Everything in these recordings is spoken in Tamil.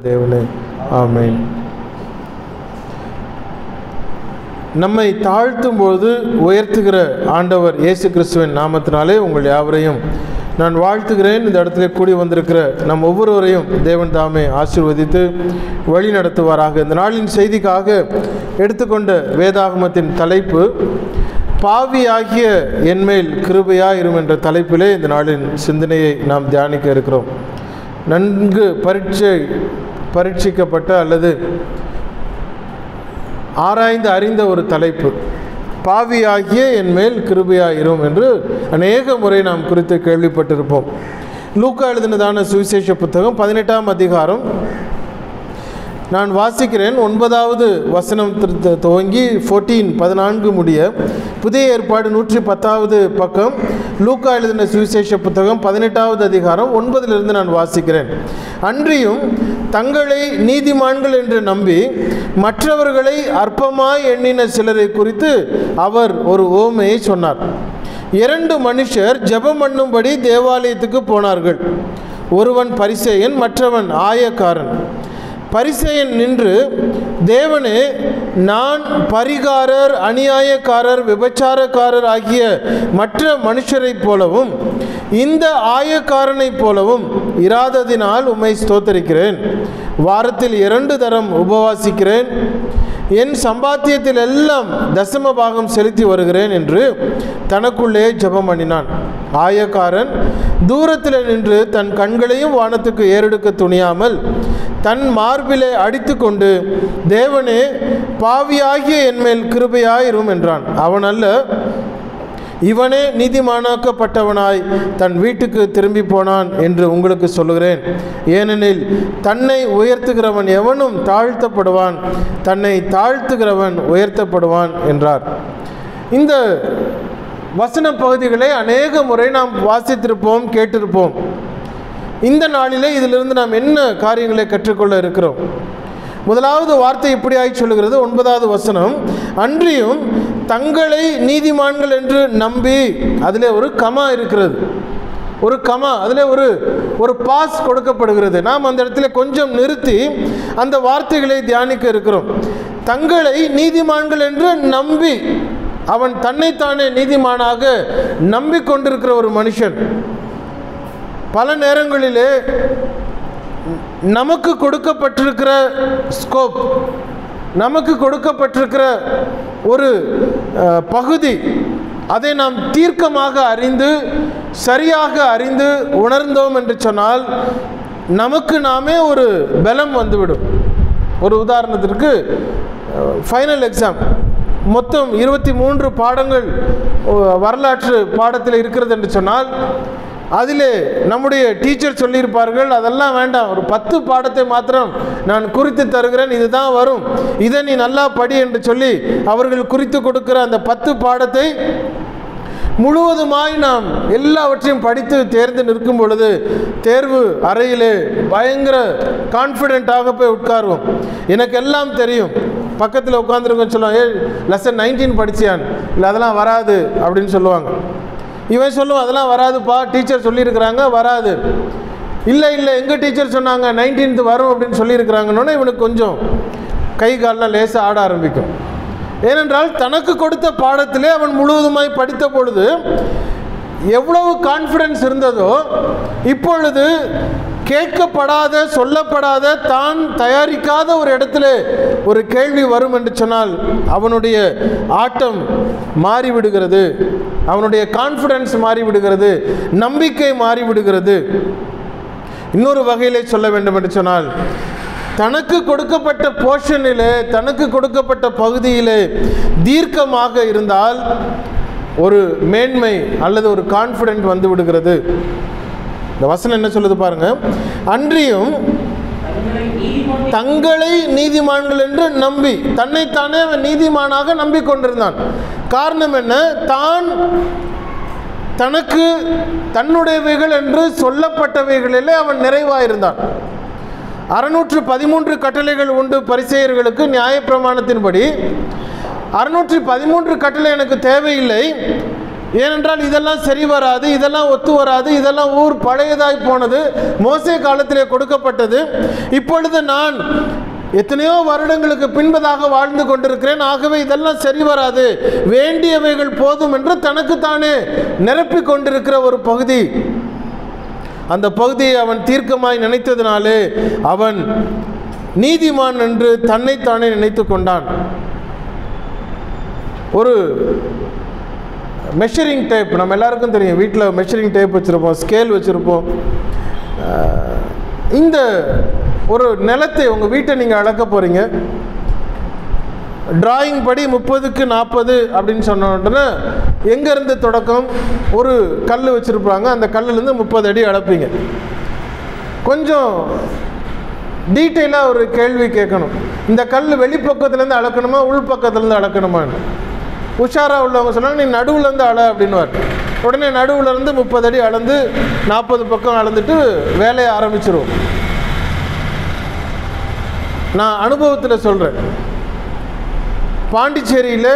தேவனே ஆமென் நம்மை தாழ்த்தும் போது உயர்த்துகிற ஆண்டவர் இயேசு கிறிஸ்துவின் நாமத்தினாலே உங்கள் யாவரையும் நான் வாழ்த்துகிறேன் இந்த இடத்துல கூடி வந்திருக்கிற நம் ஒவ்வொருவரையும் தேவன் தாமே ஆசீர்வதித்து வழி நடத்துவாராக இந்த நாளின் செய்திக்காக எடுத்துக்கொண்ட வேதாகமத்தின் தலைப்பு பாவியாகிய என்மேல் கிருபையாயிரும் என்ற தலைப்பிலே இந்த நாளின் சிந்தனையை நாம் தியானிக்க இருக்கிறோம் நன்கு பரீட்சை பரீட்சிக்கப்பட்ட அல்லது ஆராய்ந்து அறிந்த ஒரு தலைப்பு பாவியாகிய என் மேல் கிருபையாயிரும் என்று அநேக முறை நாம் குறித்து கேள்விப்பட்டிருப்போம் லூக்கா எழுதினதான சுவிசேஷ புத்தகம் பதினெட்டாம் அதிகாரம் நான் வாசிக்கிறேன் ஒன்பதாவது வசனம் தி- தி- துவங்கி ஃபோர்டீன் பதினான்கு முடிய புதிய ஏற்பாடு நூற்றி பத்தாவது பக்கம் லூக்கா எழுதின சுவிசேஷ புத்தகம் பதினெட்டாவது அதிகாரம் ஒன்பதிலிருந்து நான் வாசிக்கிறேன் அன்றியும் தங்களை நீதிமான்கள் என்று நம்பி மற்றவர்களை அற்பமாய் எண்ணின சிலரை குறித்து அவர் ஒரு ஓமையை சொன்னார் இரண்டு மனுஷர் ஜெபம் பண்ணும்படி தேவாலயத்துக்கு போனார்கள் ஒருவன் பரிசேயன் மற்றவன் ஆயக்காரன் பரிசேயன் நின்று தேவனே நான் பரிகாரர் அநியாயக்காரர் விபச்சாரக்காரர் ஆகிய மற்ற மனுஷரைப் போலவும் இந்த ஆயக்காரனைப் போலவும் இராததினால் உம்மை ஸ்தோத்தரிக்கிறேன் வாரத்தில் இரண்டு தரம் உபவாசிக்கிறேன் என் சம்பாத்தியத்தில் எல்லாம் தசம பாகம் செலுத்தி வருகிறேன் என்று தனக்குள்ளே ஜெபம் பண்ணினான் ஆயக்காரன் தூரத்தில் நின்று தன் கண்களையும் வானத்துக்கு ஏறெடுக்க துணியாமல் தன் மார்பிலே அடித்துக்கொண்டு தேவனே பாவியாகிய என்மேல் கிருபையாயிரும் என்றான் அவன் அல்ல இவனே நீதிமானாக்கப்பட்டவனாய் தன் வீட்டுக்கு திரும்பி போனான் என்று உங்களுக்கு சொல்லுகிறேன் ஏனெனில் தன்னை உயர்த்துகிறவன் எவனும் தாழ்த்தப்படுவான் தன்னை தாழ்த்துகிறவன் உயர்த்தப்படுவான் என்றார் இந்த வசன பகுதிகளை அநேக முறை நாம் வாசித்திருப்போம் கேட்டிருப்போம் இந்த நாளிலே இதிலிருந்து நாம் என்ன காரியங்களை கற்றுக்கொள்ள இருக்கிறோம் முதலாவது வார்த்தை இப்படியாய் சொல்லுகிறது ஒன்பதாவது வசனம் அன்றியும் தங்களை நீதிமான்கள் என்று நம்பி அதிலே ஒரு கமா இருக்கிறது ஒரு கமா அதில் ஒரு ஒரு பாஸ் கொடுக்கப்படுகிறது நாம் அந்த இடத்துல கொஞ்சம் நிறுத்தி அந்த வார்த்தைகளை தியானிக்க இருக்கிறோம் தங்களை நீதிமான்கள் என்று நம்பி அவன் தன்னைத்தானே நீதிமானாக நம்பிக்கொண்டிருக்கிற ஒரு மனுஷன் பல நேரங்களிலே நமக்கு கொடுக்கப்பட்டிருக்கிற ஸ்கோப் நமக்கு கொடுக்கப்பட்டிருக்கிற ஒரு அஹ், பகுதி அதை நாம் தீர்க்கமாக அறிந்து சரியாக அறிந்து உணர்ந்தோம் என்று சொன்னால் நமக்கு நாமே ஒரு பலம் வந்துவிடும் ஒரு உதாரணத்திற்கு ஃபைனல் எக்ஸாம் மொத்தம் இருபத்தி மூன்று பாடங்கள் அஹ், வரலாற்று பாடத்தில் இருக்கிறது என்று சொன்னால் அதிலே நம்முடைய டீச்சர் சொல்லியிருப்பார்கள் அதெல்லாம் வேண்டாம் ஒரு பத்து பாடத்தை மாத்திரம் நான் குறித்து தருகிறேன் இதுதான் வரும் இதை நீ நல்லா படி என்று சொல்லி அவர்கள் குறித்து கொடுக்கிற அந்த பத்து பாடத்தை முழுவதுமாய் நாம் எல்லாவற்றையும் படித்து தேர்ந்து நிற்கும் பொழுது தேர்வு அறையிலே பயங்கர கான்ஃபிடென்ட்டாக போய் உட்காருவோம் எனக்கு எல்லாம் தெரியும் பக்கத்தில் உட்காந்துருக்கோன்னு சொல்லுவாங்க ஏ லெசன் நைன்டீன் படிச்சியான் இல்லை அதெல்லாம் வராது அப்படின்னு சொல்லுவாங்க இவன் சொல்லுவான் அதெல்லாம் வராதுப்பா டீச்சர் சொல்லியிருக்கிறாங்க வராது இல்லை இல்லை எங்கள் டீச்சர் சொன்னாங்க நைன்டீன்த் வரும் அப்படின்னு சொல்லியிருக்கிறாங்கன்னு இவனுக்கு கொஞ்சம் கை கால்லாம் லேசாக ஆட ஆரம்பிக்கும் ஏனென்றால் தனக்கு கொடுத்த பாடத்திலே அவன் முழுவதுமாய் படித்த பொழுது எவ்வளவு கான்ஃபிடன்ஸ் இருந்ததோ இப்பொழுது கேட்கப்படாத சொல்லப்படாத தான் தயாரிக்காத ஒரு இடத்துல ஒரு கேள்வி வரும் என்று சொன்னால் அவனுடைய ஆட்டம் மாறிவிடுகிறது அவனுடைய கான்ஃபிடன்ஸ் மாறிவிடுகிறது நம்பிக்கை மாறிவிடுகிறது இன்னொரு வகையிலே சொல்ல வேண்டும் என்று சொன்னால் தனக்கு கொடுக்கப்பட்ட போர்ஷனிலே தனக்கு கொடுக்கப்பட்ட பகுதியிலே தீர்க்கமாக இருந்தால் ஒரு மேன்மை அல்லது ஒரு கான்ஃபிடென்ட் வந்து விடுகிறது இந்த வசனம் என்ன சொல்லுது பாருங்க அன்றியும் தங்களை நீதிமான்கள் என்று நம்பி தன்னைத்தானே அவன் நீதிமானாக நம்பிக்கொண்டிருந்தான் காரணம் என்ன தான் தனக்கு தன்னுடையவைகள் என்று சொல்லப்பட்டவைகளிலே அவன் நிறைவாயிருந்தான் அறுநூற்று பதிமூன்று கட்டளைகள் உண்டு பரிசெயர்களுக்கு நியாயப்பிரமாணத்தின்படி அறுநூற்றி பதிமூன்று கட்டளை எனக்கு தேவையில்லை ஏனென்றால் இதெல்லாம் சரி வராது இதெல்லாம் ஒத்து வராது இதெல்லாம் ஊர் பழையதாய் போனது மோசே காலத்திலே கொடுக்கப்பட்டது இப்பொழுது நான் எத்தனையோ வருடங்களுக்கு பின்பதாக வாழ்ந்து கொண்டிருக்கிறேன் ஆகவே இதெல்லாம் சரி வராது வேண்டியவைகள் போதும் என்று தனக்குத்தானே நிரப்பிக் கொண்டிருக்கிற ஒரு பகுதி அந்த பகுதியை அவன் தீர்க்கமாய் நினைத்ததினாலே அவன் நீதிமான் என்று தன்னைத்தானே நினைத்து கொண்டான் ஒரு மெஷரிங் டேப் நம்ம எல்லாருக்கும் தெரியும் வீட்டில் மெஷரிங் டேப் வச்சுருப்போம் ஸ்கேல் வச்சுருப்போம் இந்த ஒரு நிலத்தை உங்கள் வீட்டை நீங்கள் அளக்க போகிறீங்க டிராயிங் படி முப்பதுக்கு நாற்பது அப்படின்னு சொன்ன உடனே எங்கேருந்து தொடக்கம் ஒரு கல் வச்சுருப்பாங்க அந்த கல்லுலேருந்து முப்பது அடி அளப்பீங்க கொஞ்சம் டீட்டெயிலாக ஒரு கேள்வி கேட்கணும் இந்த கல் வெளிப்பக்கத்துலேருந்து அளக்கணுமா உள் பக்கத்துலேருந்து அளக்கணுமான்னு உஷாராக உள்ளவங்க சொன்னாங்க நீ நடுவுலேருந்து அள அப்படின்னுவார் உடனே நடுவுல இருந்து முப்பது அடி அளந்து நாற்பது பக்கம் அளந்துட்டு வேலையை ஆரம்பிச்சிருவோம் நான் அனுபவத்தில் சொல்கிறேன் பாண்டிச்சேரியில்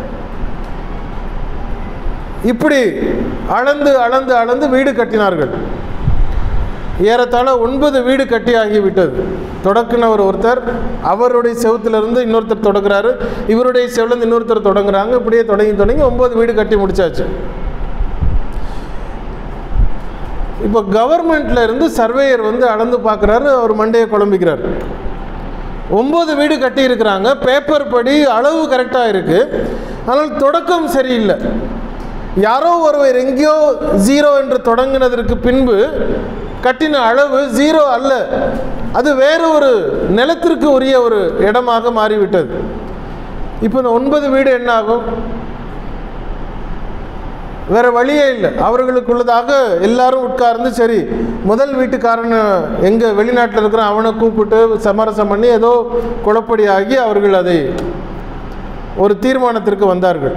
இப்படி அளந்து அளந்து அளந்து வீடு கட்டினார்கள் ஏறத்தாழ ஒன்பது வீடு கட்டி ஆகிவிட்டது தொடக்குனவர் ஒருத்தர் அவருடைய செவத்திலிருந்து இன்னொருத்தர் தொடங்குறாரு இவருடைய செவலேருந்து இன்னொருத்தர் தொடங்குறாங்க இப்படியே தொடங்கி தொடங்கி ஒன்பது வீடு கட்டி முடிச்சாச்சு இப்போ கவர்மெண்ட்ல இருந்து சர்வேயர் வந்து அளந்து பார்க்குறாரு அவர் மண்டையை குழம்பிக்கிறார் ஒம்பது வீடு கட்டி இருக்கிறாங்க பேப்பர் படி அளவு கரெக்டாக இருக்குது ஆனால் தொடக்கம் சரியில்லை யாரோ ஒருவர் எங்கேயோ ஜீரோ என்று தொடங்கினதற்கு பின்பு கட்டின அளவு ஜீரோ அல்ல அது வேறு ஒரு நிலத்திற்கு உரிய ஒரு இடமாக மாறிவிட்டது இப்போ இந்த ஒன்பது வீடு என்ன ஆகும் வேற வழியே இல்லை அவர்களுக்குள்ளதாக எல்லாரும் உட்கார்ந்து சரி முதல் வீட்டுக்காரன் எங்கே வெளிநாட்டில் இருக்கிற அவனை கூப்பிட்டு சமரசம் பண்ணி ஏதோ குழப்படி ஆகி அவர்கள் அதை ஒரு தீர்மானத்திற்கு வந்தார்கள்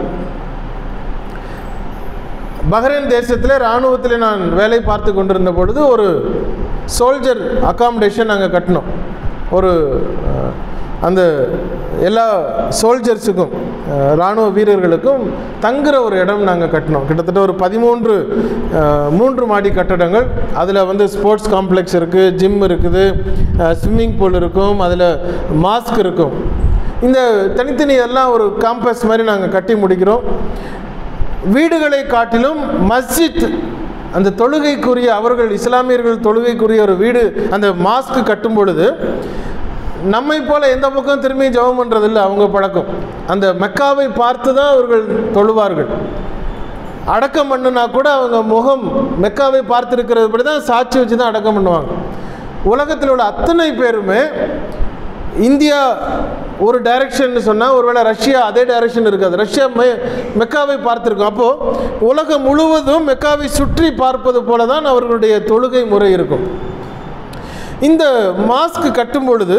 பஹ்ரைன் தேசத்தில் இராணுவத்தில் நான் வேலை பார்த்து கொண்டிருந்த பொழுது ஒரு சோல்ஜர் அகாமடேஷன் நாங்கள் கட்டினோம் ஒரு அஹ், அந்த எல்லா சோல்ஜர்ஸுக்கும் அஹ், இராணுவ வீரர்களுக்கும் தங்குற ஒரு இடம் நாங்கள் கட்டினோம் கிட்டத்தட்ட ஒரு பதிமூன்று அஹ், மூன்று மாடி கட்டடங்கள் அதில் வந்து ஸ்போர்ட்ஸ் காம்ப்ளெக்ஸ் இருக்குது ஜிம் இருக்குது ஸ்விம்மிங் பூல் இருக்கும் அதில் மாஸ்க் இருக்கும் இந்த தனித்தனி எல்லாம் ஒரு காம்பஸ் மாதிரி நாங்கள் கட்டி முடிக்கிறோம் வீடுகளை காட்டிலும் மஸ்ஜித் அந்த தொழுகைக்குரிய அவர்கள் இஸ்லாமியர்கள் தொழுகைக்குரிய ஒரு வீடு அந்த மாஸ்க் கட்டும் பொழுது நம்மை போல எந்த பக்கம் திரும்பி ஜெபம் பண்ணுறதில்ல அவங்க பழக்கம் அந்த மெக்காவை பார்த்து தான் அவர்கள் தொழுவார்கள் அடக்கம் பண்ணுனா கூட அவங்க முகம் மெக்காவை பார்த்துருக்கிறது படி தான் சாட்சி வச்சு தான் அடக்கம் பண்ணுவாங்க உலகத்தில் உள்ள அத்தனை பேருமே இந்தியா ஒரு டைரக்ஷன் சொன்னால் ஒருவேளை ரஷ்யா அதே டைரக்ஷன் இருக்காது ரஷ்யா மெ மெக்காவை பார்த்துருக்கோம் அப்போது உலகம் முழுவதும் மெக்காவை சுற்றி பார்ப்பது போல தான் அவர்களுடைய தொழுகை முறை இருக்கும் இந்த மாஸ்க் கட்டும் பொழுது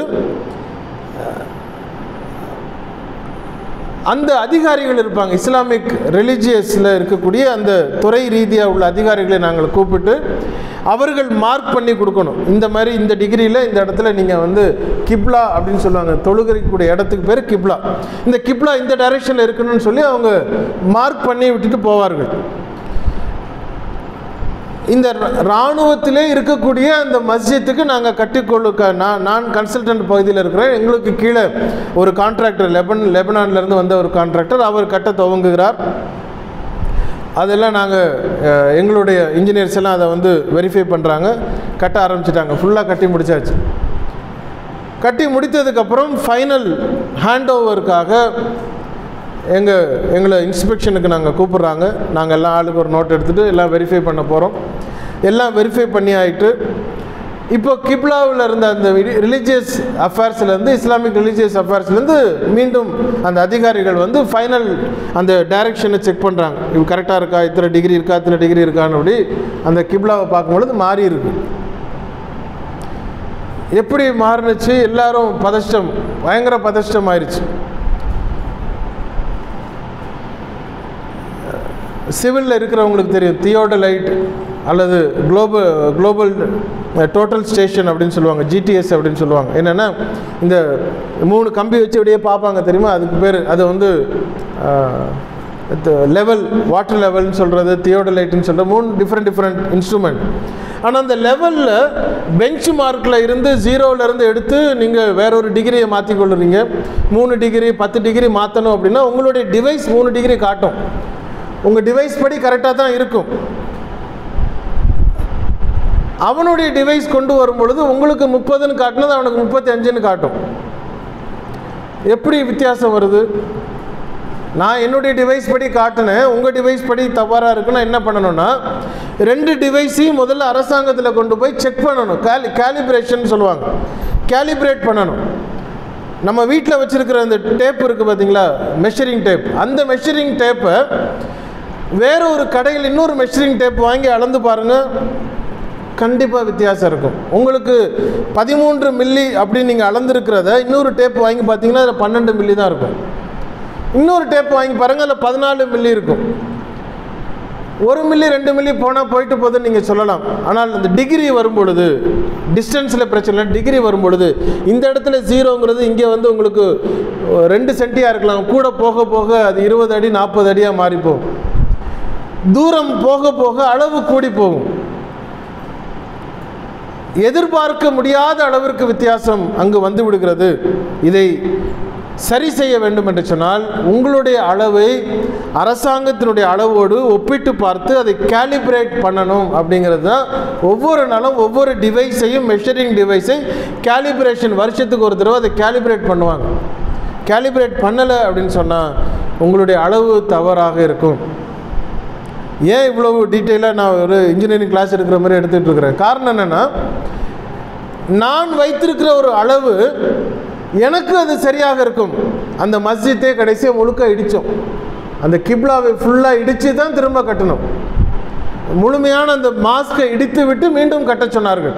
அந்த அதிகாரிகள் இருப்பாங்க இஸ்லாமிக் ரிலிஜியஸில் இருக்கக்கூடிய அந்த துறை ரீதியாக உள்ள அதிகாரிகளை நாங்கள் கூப்பிட்டு அவர்கள் மார்க் பண்ணி கொடுக்கணும் இந்த மாதிரி இந்த டிகிரியில் இந்த இடத்துல நீங்கள் வந்து கிப்லா அப்படின்னு சொல்லுவாங்க தொழுகைக்கூடிய இடத்துக்கு பேர் கிப்லா இந்த கிப்லா இந்த டைரெக்ஷனில் இருக்கணும்னு சொல்லி அவங்க மார்க் பண்ணி விட்டுட்டு போவார்கள் இந்த இராணுவத்திலே இருக்கக்கூடிய அந்த மஸ்ஜித்துக்கு நாங்கள் கட்டிக்கொள்ளு க நான் நான் கன்சல்டன்ட் பகுதியில் இருக்கிறேன் எங்களுக்கு கீழே ஒரு கான்ட்ராக்டர் லெபன் லெபனான்லேருந்து வந்த ஒரு கான்ட்ராக்டர் அவர் கட்ட துவங்குகிறார் அதெல்லாம் நாங்கள் எங்களுடைய இன்ஜினியர்ஸ் எல்லாம் அதை வந்து வெரிஃபை பண்ணுறாங்க கட்ட ஆரம்பிச்சிட்டாங்க ஃபுல்லாக கட்டி முடிச்சாச்சு கட்டி முடித்ததுக்கப்புறம் ஃபைனல் ஹேண்ட் ஓவருக்காக எங்கள் எங்களை இன்ஸ்பெக்ஷனுக்கு நாங்கள் கூப்பிட்றாங்க நாங்கள் எல்லாம் ஆளுக்கு ஒரு நோட் எடுத்துகிட்டு எல்லாம் வெரிஃபை பண்ண போகிறோம் எல்லாம் வெரிஃபை பண்ணி ஆயிட்டு இப்போ கிப்லாவில் இருந்த அந்த ரிலீஜியஸ் அஃபேர்ஸ்லேருந்து இஸ்லாமிக் ரிலீஜியஸ் அஃபேர்ஸ்லேருந்து மீண்டும் அந்த அதிகாரிகள் வந்து ஃபைனல் அந்த டைரக்ஷனை செக் பண்ணுறாங்க இது கரெக்டாக இருக்கா இத்தனை டிகிரி இருக்கா இத்தனை டிகிரி இருக்கான்னு அப்படி அந்த கிப்லாவை பார்க்கும்பொழுது மாறி இருக்கு எப்படி மாறுனுச்சு எல்லாரும் பதஷ்டம் பயங்கர பதஷ்டம் ஆயிடுச்சு சிவிலில் இருக்கிறவங்களுக்கு தெரியும் தியோடலைட் அல்லது குளோபல் குளோபல் டோட்டல் ஸ்டேஷன் அப்படின்னு சொல்லுவாங்க ஜிடிஎஸ் அப்படின்னு சொல்லுவாங்க என்னென்னா இந்த மூணு கம்பி வச்சு அப்படியே பார்ப்பாங்க தெரியுமா அதுக்கு பேர் அது வந்து லெவல் வாட்டர் லெவல்னு சொல்கிறது தியோடலைட்னு சொல்கிற மூணு டிஃப்ரெண்ட் டிஃப்ரெண்ட் இன்ஸ்ட்ருமெண்ட் ஆனால் அந்த லெவலில் பெஞ்ச் மார்க்கில் இருந்து ஜீரோவில் இருந்து எடுத்து நீங்கள் வேற ஒரு டிகிரியை மாற்றி கொள்ளுறீங்க மூணு டிகிரி பத்து டிகிரி மாற்றணும் அப்படின்னா உங்களுடைய டிவைஸ் மூணு டிகிரி காட்டும் உங்கள் டிவைஸ் படி கரெக்டாக தான் இருக்கும் அவனுடைய டிவைஸ் கொண்டு வரும் பொழுது உங்களுக்கு முப்பதுன்னு காட்டினது அவனுக்கு முப்பத்தி அஞ்சுன்னு காட்டும் எப்படி வித்தியாசம் வருது நான் என்னுடைய டிவைஸ் படி காட்டினேன் உங்கள் டிவைஸ் படி தவறாக இருக்குன்னா என்ன பண்ணணும்னா ரெண்டு டிவைஸையும் முதல்ல அரசாங்கத்தில் கொண்டு போய் செக் பண்ணணும் கேலி கேலிப்ரேஷன் சொல்லுவாங்க கேலிப்ரேட் பண்ணணும் நம்ம வீட்டில் வச்சுருக்கிற அந்த டேப் இருக்குது பார்த்தீங்களா மெஷரிங் டேப் அந்த மெஷரிங் டேப்பை வேற ஒரு கடையில் இன்னொரு மெஷரிங் டேப் வாங்கி அளந்து பாருங்கள் கண்டிப்பாக வித்தியாசம் இருக்கும் உங்களுக்கு பதிமூன்று மில்லி அப்படின்னு நீங்கள் அளந்துருக்கிறத இன்னொரு டேப் வாங்கி பார்த்தீங்கன்னா அதில் பன்னெண்டு மில்லி தான் இருக்கும் இன்னொரு டேப் வாங்கி பாருங்கள் அதில் பதினாலு மில்லி இருக்கும் ஒரு மில்லி ரெண்டு மில்லி போனால் போயிட்டு போகுதுன்னு நீங்கள் சொல்லலாம் ஆனால் அந்த டிகிரி வரும் பொழுது டிஸ்டன்ஸில் பிரச்சனை இல்லை டிகிரி வரும் பொழுது இந்த இடத்துல ஜீரோங்கிறது இங்கே வந்து உங்களுக்கு ரெண்டு சென்டியாக இருக்கலாம் கூட போக போக அது இருபது அடி நாற்பது அடியாக மாறி போகும் தூரம் போக போக அளவு கூடி போகும் எதிர்பார்க்க முடியாத அளவிற்கு வித்தியாசம் அங்கு வந்து விடுகிறது இதை சரி செய்ய வேண்டும் என்று சொன்னால் உங்களுடைய அளவை அரசாங்கத்தினுடைய அளவோடு ஒப்பிட்டு பார்த்து அதை கேலிப்ரேட் பண்ணணும் அப்படிங்கிறது தான் ஒவ்வொரு நாளும் ஒவ்வொரு டிவைஸையும் மெஷரிங் டிவைஸை கேலிப்ரேஷன் வருஷத்துக்கு ஒரு தடவை அதை கேலிப்ரேட் பண்ணுவாங்க கேலிப்ரேட் பண்ணலை அப்படின்னு சொன்னால் உங்களுடைய அளவு தவறாக இருக்கும் ஏன் இவ்வளவு டீட்டெயிலாக நான் ஒரு இன்ஜினியரிங் கிளாஸ் எடுக்கிற மாதிரி எடுத்துகிட்டு இருக்கிறேன் காரணம் என்னென்னா நான் வைத்திருக்கிற ஒரு அளவு எனக்கு அது சரியாக இருக்கும் அந்த மஸ்ஜித்தே கடைசியாக முழுக்க இடித்தோம் அந்த கிப்லாவை ஃபுல்லாக இடித்து தான் திரும்ப கட்டணும் முழுமையான அந்த மாஸ்கை இடித்து விட்டு மீண்டும் கட்ட சொன்னார்கள்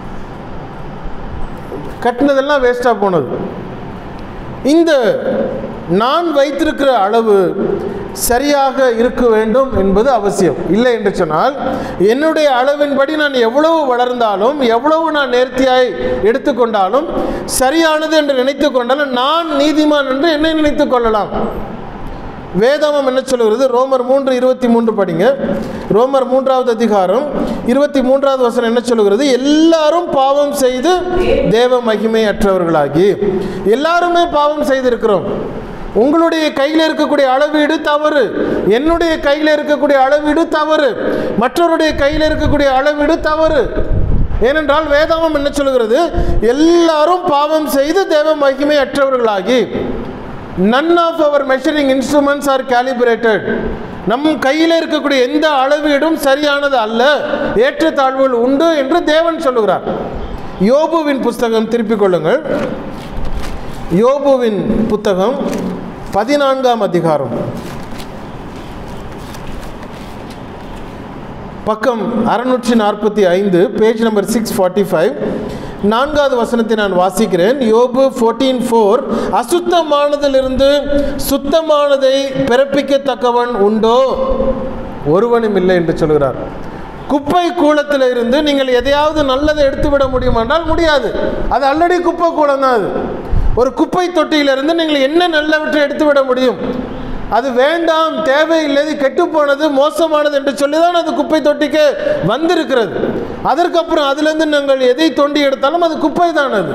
கட்டினதெல்லாம் வேஸ்ட்டாக போனது இந்த நான் வைத்திருக்கிற அளவு சரியாக இருக்க வேண்டும் என்பது அவசியம் இல்லை என்று சொன்னால் என்னுடைய அளவின்படி நான் எவ்வளவு வளர்ந்தாலும் எவ்வளவு நான் நேர்த்தியாய் எடுத்துக்கொண்டாலும் சரியானது என்று நினைத்து கொண்டாலும் நான் நீதிமான் என்று என்னை நினைத்து கொள்ளலாம் வேதாமம் என்ன சொல்லுகிறது ரோமர் மூன்று இருபத்தி மூன்று படிங்க ரோமர் மூன்றாவது அதிகாரம் இருபத்தி மூன்றாவது வசனம் என்ன சொல்லுகிறது எல்லாரும் பாவம் செய்து தேவ மகிமை அற்றவர்களாகி எல்லாருமே பாவம் செய்திருக்கிறோம் உங்களுடைய கையில் இருக்கக்கூடிய அளவீடு தவறு என்னுடைய கையில் இருக்கக்கூடிய அளவீடு தவறு மற்றவருடைய கையில் இருக்கக்கூடிய அளவீடு தவறு ஏனென்றால் வேதாமம் என்ன சொல்லுகிறது எல்லாரும் பாவம் செய்து தேவ மகிமை அற்றவர்களாகி none of our measuring instruments are calibrated நம் கையில் இருக்கக்கூடிய எந்த அளவீடும் சரியானது அல்ல ஏற்றத்தாழ்வுகள் உண்டு என்று தேவன் சொல்லுகிறார் யோபுவின் புஸ்தகம் திருப்பிக் கொள்ளுங்கள் யோபுவின் புத்தகம் பதினான்காம் அதிகாரம் பக்கம் அறுநூற்றி நாற்பத்தி ஐந்து page number six forty five நான்காவது வசனத்தை நான் வாசிக்கிறேன் யோபு ஃபோர்டீன் ஃபோர் அசுத்தமானதிலிருந்து சுத்தமானதை பிறப்பிக்கத்தக்கவன் உண்டோ ஒருவனும் இல்லை என்று சொல்கிறார் குப்பை கூலத்தில் இருந்து நீங்கள் எதையாவது நல்லதை எடுத்துவிட முடியுமானால் முடியாது அது ஆல்ரெடி குப்பை கூலம் தான் அது ஒரு குப்பை தொட்டியிலிருந்து நீங்கள் என்ன நல்லவற்றை எடுத்துவிட முடியும் அது வேண்டாம் தேவையில்லை கெட்டுப்போனது மோசமானது என்று சொல்லி தான் அது குப்பை தொட்டிக்கு வந்திருக்கிறது அதற்கப்புறம் அதிலிருந்து நாங்கள் எதை தோண்டி எடுத்தாலும் அது குப்பை தான் அது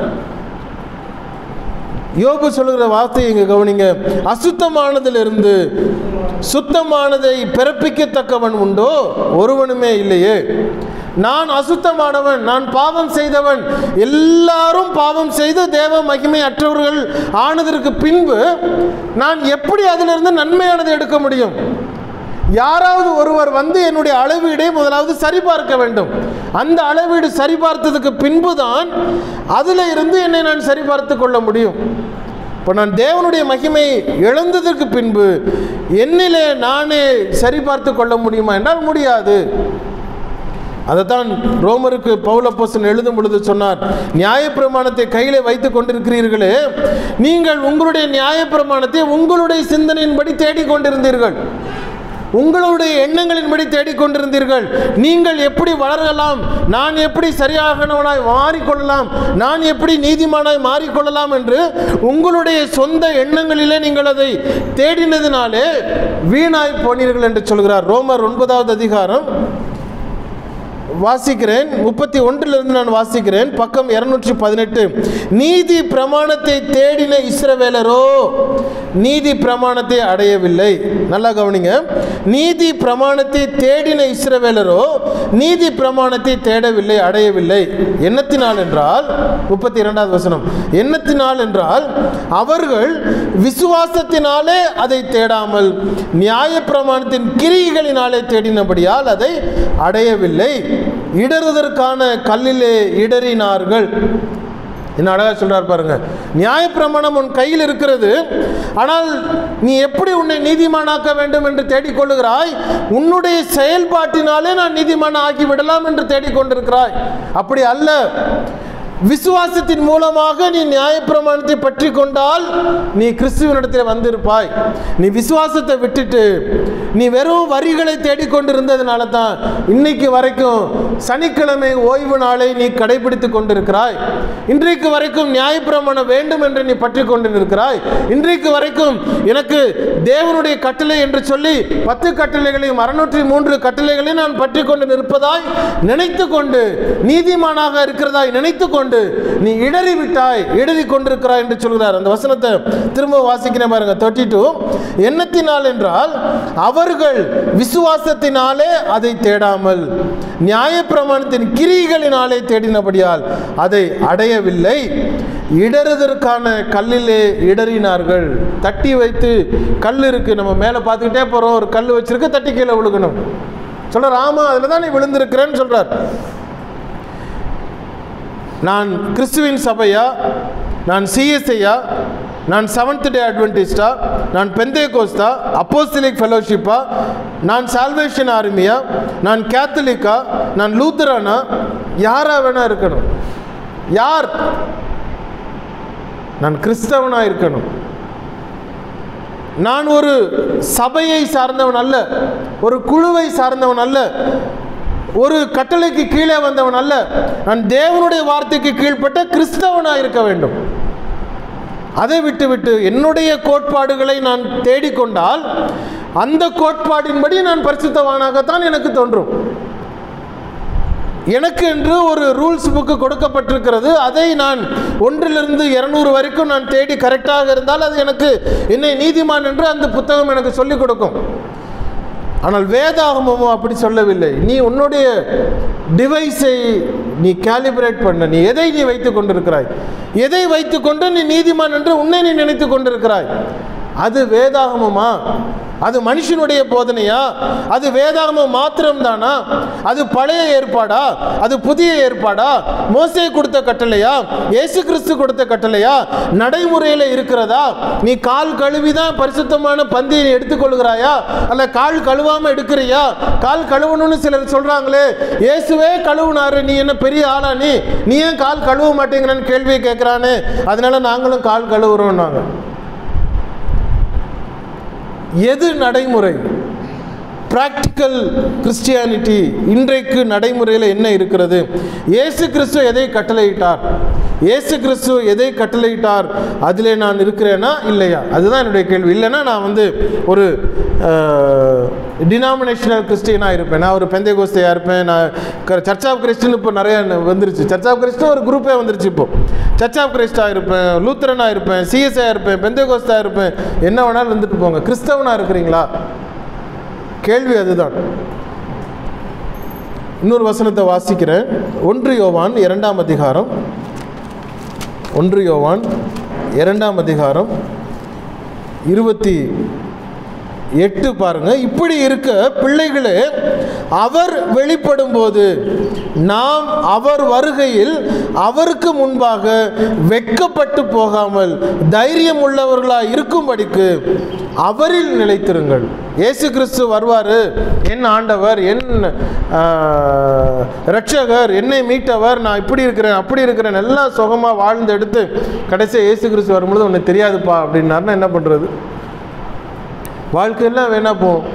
யோபு சொல்லுகிற வார்த்தையை இங்கே கவனிங்க அசுத்தமானதிலிருந்து சுத்தமானதை பிறப்பிக்கத்தக்கவன் உண்டோ ஒருவனுமே இல்லையே நான் அசுத்தமானவன் நான் பாவம் செய்தவன் எல்லாரும் பாவம் செய்து தேவ மகிமை அற்றவர்கள் ஆனதற்கு பின்பு நான் எப்படி அதிலிருந்து நன்மையானதை எடுக்க முடியும் யாராவது ஒருவர் வந்து என்னுடைய அளவீடை முதலாவது சரிபார்க்க வேண்டும் அந்த அளவீடு சரிபார்த்ததுக்கு பின்புதான் அதில் இருந்து என்னை நான் சரிபார்த்து கொள்ள முடியும் இப்போ நான் தேவனுடைய மகிமை இழந்ததற்கு பின்பு என்னிலே நானே சரிபார்த்து கொள்ள முடியுமா என்றால் முடியாது அதைத்தான் ரோமருக்கு பௌலப்போசன் எழுதும் பொழுது சொன்னார் நியாயப்பிரமாணத்தை கையிலே வைத்துக் கொண்டிருக்கிறீர்களே நீங்கள் உங்களுடைய நியாயப்பிரமாணத்தை உங்களுடைய சிந்தனையின்படி தேடிக் கொண்டிருந்தீர்கள் உங்களுடைய எண்ணங்களின்படி தேடிக்கொண்டிருந்தீர்கள் நீங்கள் எப்படி வளரலாம் நான் எப்படி சரியாகனவனாய் மாறிக்கொள்ளலாம் நான் எப்படி நீதிமானாய் மாறிக்கொள்ளலாம் என்று உங்களுடைய சொந்த எண்ணங்களிலே நீங்கள் அதை தேடினதினாலே வீணாய் போனீர்கள் என்று சொல்கிறார் ரோமர் ஒன்பதாவது அதிகாரம் வாசிக்கிறேன் முப்பத்தி ஒன்றிலிருந்து நான் வாசிக்கிறேன் பக்கம் இருநூற்றி பதினெட்டு நீதி பிரமாணத்தை தேடின இஸ்ரவேலரோ நீதி பிரமாணத்தை அடையவில்லை நல்லா கவனிங்க நீதி பிரமாணத்தை தேடின இஸ்ரவேலரோ நீதி பிரமாணத்தை தேடவில்லை அடையவில்லை எண்ணத்தினால் என்றால் முப்பத்தி இரண்டாவது வசனம் எண்ணத்தினால் என்றால் அவர்கள் விசுவாசத்தினாலே அதை தேடாமல் நியாய பிரமாணத்தின் கிரிகளினாலே தேடினபடியால் அதை அடையவில்லை இடறுவதற்கான கல்லிலே இடறினார்கள் என்ன அழகா சொல்றார் பாருங்க நியாயப்பிரமாணம் உன் கையில் இருக்கிறது ஆனால் நீ எப்படி உன்னை நீதிமானாக்க வேண்டும் என்று தேடிக்கொள்ளுகிறாய் உன்னுடைய செயல்பாட்டினாலே நான் நீதிமான ஆக்கி விடலாம் என்று தேடிக்கொண்டிருக்கிறாய் அப்படி அல்ல விசுவாசத்தின் மூலமாக நீ நியாயப்பிரமாணத்தை பற்றி கொண்டால் நீ கிறிஸ்துவனிடத்தில் வந்திருப்பாய் நீ விசுவாசத்தை விட்டுட்டு நீ வெறும் வரிகளை தேடிக்கொண்டிருந்ததுனால தான் இன்னைக்கு வரைக்கும் சனிக்கிழமை ஓய்வு நாளை நீ கடைபிடித்து கொண்டிருக்கிறாய் இன்றைக்கு வரைக்கும் நியாயப்பிரமாணம் வேண்டும் என்று நீ பற்றி கொண்டிருக்கிறாய் இன்றைக்கு வரைக்கும் எனக்கு தேவனுடைய கட்டளை என்று சொல்லி பத்து கட்டளைகளையும் அறுநூற்றி மூன்று கட்டளைகளையும் நான் பற்றி கொண்டு நிற்பதாய் நினைத்து கொண்டு நீதிமானாக இருக்கிறதாய் நினைத்து கொண்டு நீ இடறி விட்டாய் இடறி கொண்டிருக்கிறாய் என்று சொல்கிறார் அந்த வசனத்தை திரும்ப வாசிக்கிறேன் பாருங்க தேர்ட்டி டூ எண்ணத்தினால் என்றால் அவர்கள் விசுவாசத்தினாலே அதை தேடாமல் நியாயப்பிரமாணத்தின் கிரிகளினாலே தேடினபடியால் அதை அடையவில்லை இடறுதற்கான கல்லிலே இடறினார்கள் தட்டி வைத்து கல் இருக்கு நம்ம மேலே பார்த்துக்கிட்டே போகிறோம் ஒரு கல் வச்சிருக்கு தட்டி கீழே விழுகணும் சொல்றார் ஆமா அதில் தான் நீ விழுந்திருக்கிறேன்னு சொல்றார் நான் கிறிஸ்துவின் சபையா நான் சிஎஸ்ஐயா நான் செவன்த் டே அட்வென்டிஸ்டா நான் பெந்தே கோஸ்தா அப்போஸ்தலிக் ஃபெலோஷிப்பா நான் சால்வேஷன் ஆர்மியா நான் கேத்தலிக்கா நான் லூத்தரானா யாரா வேணா இருக்கணும் யார் நான் கிறிஸ்தவனா இருக்கணும் நான் ஒரு சபையை சார்ந்தவன் அல்ல ஒரு குழுவை சார்ந்தவன் அல்ல ஒரு கட்டளைக்கு கீழே வந்தவன் அல்ல நான் தேவனுடைய வார்த்தைக்கு கீழ்ப்பட்ட கிறிஸ்தவனாக இருக்க வேண்டும் அதை விட்டுவிட்டு என்னுடைய கோட்பாடுகளை நான் தேடிக்கொண்டால் அந்த கோட்பாடின்படி நான் பரிசுத்தவானாகத்தான் எனக்கு தோன்றும் எனக்கு என்று ஒரு ரூல்ஸ் புக்கு கொடுக்கப்பட்டிருக்கிறது அதை நான் ஒன்றிலிருந்து இருநூறு வரைக்கும் நான் தேடி கரெக்டாக இருந்தால் அது எனக்கு என்னை நீதிமான் என்று அந்த புத்தகம் எனக்கு சொல்லிக் கொடுக்கும் ஆனால் வேதாகமமோ அப்படி சொல்லவில்லை நீ உன்னுடைய டிவைஸை நீ கேலிபிரேட் பண்ண நீ எதை நீ வைத்துக் கொண்டிருக்கிறாய் எதை வைத்துக்கொண்டு நீ நீதிமான் என்று உன்னை நீ நினைத்து கொண்டிருக்கிறாய் அது வேதாகமமா அது மனுஷனுடைய போதனையா அது வேதாகமம் மாத்திரம்தானா அது பழைய ஏற்பாடா அது புதிய ஏற்பாடா மோசே கொடுத்த கட்டளையா இயேசு கிறிஸ்து கொடுத்த கட்டளையா நடைமுறையில் இருக்கிறதா நீ கால் கழுவிதான் பரிசுத்தமான பந்தியை எடுத்துக்கொள்கிறாயா அல்ல கால் கழுவாம எடுக்கிறியா கால் கழுவணும்னு சிலர் சொல்றாங்களே இயேசுவே கழுவுனாரு நீ என்ன பெரிய ஆளா நீ நீ ஏன் கால் கழுவ மாட்டேங்கிறன்னு கேள்வியை கேட்குறானே அதனால நாங்களும் கால் கழுவுறோம்னாங்க எது நடைமுறை பிராக்டிக்கல் கிறிஸ்டியானிட்டி இன்றைக்கு நடைமுறையில் என்ன இருக்கிறது இயேசு கிறிஸ்து எதை கட்டளையிட்டார் இயேசு கிறிஸ்து எதை கட்டளையிட்டார் அதிலே நான் இருக்கிறேனா இல்லையா அதுதான் என்னுடைய கேள்வி இல்லைன்னா நான் வந்து ஒரு டினாமினேஷனல் கிறிஸ்டியனாக இருப்பேன் நான் ஒரு பெந்தை கோஸ்தையாக இருப்பேன் நான் சர்ச் ஆஃப் கிறிஸ்டின் இப்போ நிறைய வந்துருச்சு சர்ச் ஆஃப் கிறிஸ்டின் ஒரு குரூப்பே வந்துருச்சு இப்போ சர்ச் ஆஃப் கிறிஸ்டாக இருப்பேன் லூத்தரனாக இருப்பேன் சிஎஸ்ஐ இருப்பேன் பெந்தை கோஸ்தாக இருப்பேன் என்ன வேணாலும் இருந்துட்டு போங்க கிறிஸ்தவனாக இருக்கிறீங்களா கேள்வி அதுதான் இன்னொரு வசனத்தை வாசிக்கிறேன் ஒன்று யோவான் இரண்டாம் அதிகாரம் ஒன்று யோவான் இரண்டாம் அதிகாரம் இருபத்தி எட்டு பாருங்க இப்படி இருக்க பிள்ளைகளே அவர் வெளிப்படும் போது நாம் அவர் வருகையில் அவருக்கு முன்பாக வெட்கப்பட்டு போகாமல் தைரியம் உள்ளவர்களாக இருக்கும்படிக்கு அவரில் நிலைத்திருங்கள் இயேசு கிறிஸ்து வருவார் என் ஆண்டவர் என் ஆஹ், இரட்சகர் என்னை மீட்டவர் நான் இப்படி இருக்கிறேன் அப்படி இருக்கிறேன் எல்லாம் சுகமாக வாழ்ந்து எடுத்து கடைசியாக இயேசு கிறிஸ்து வரும்பொழுது உனக்கு தெரியாதுப்பா அப்படின்னாருன்னா என்ன பண்ணுறது வாழ்க்கையெல்லாம் வேணா போகும்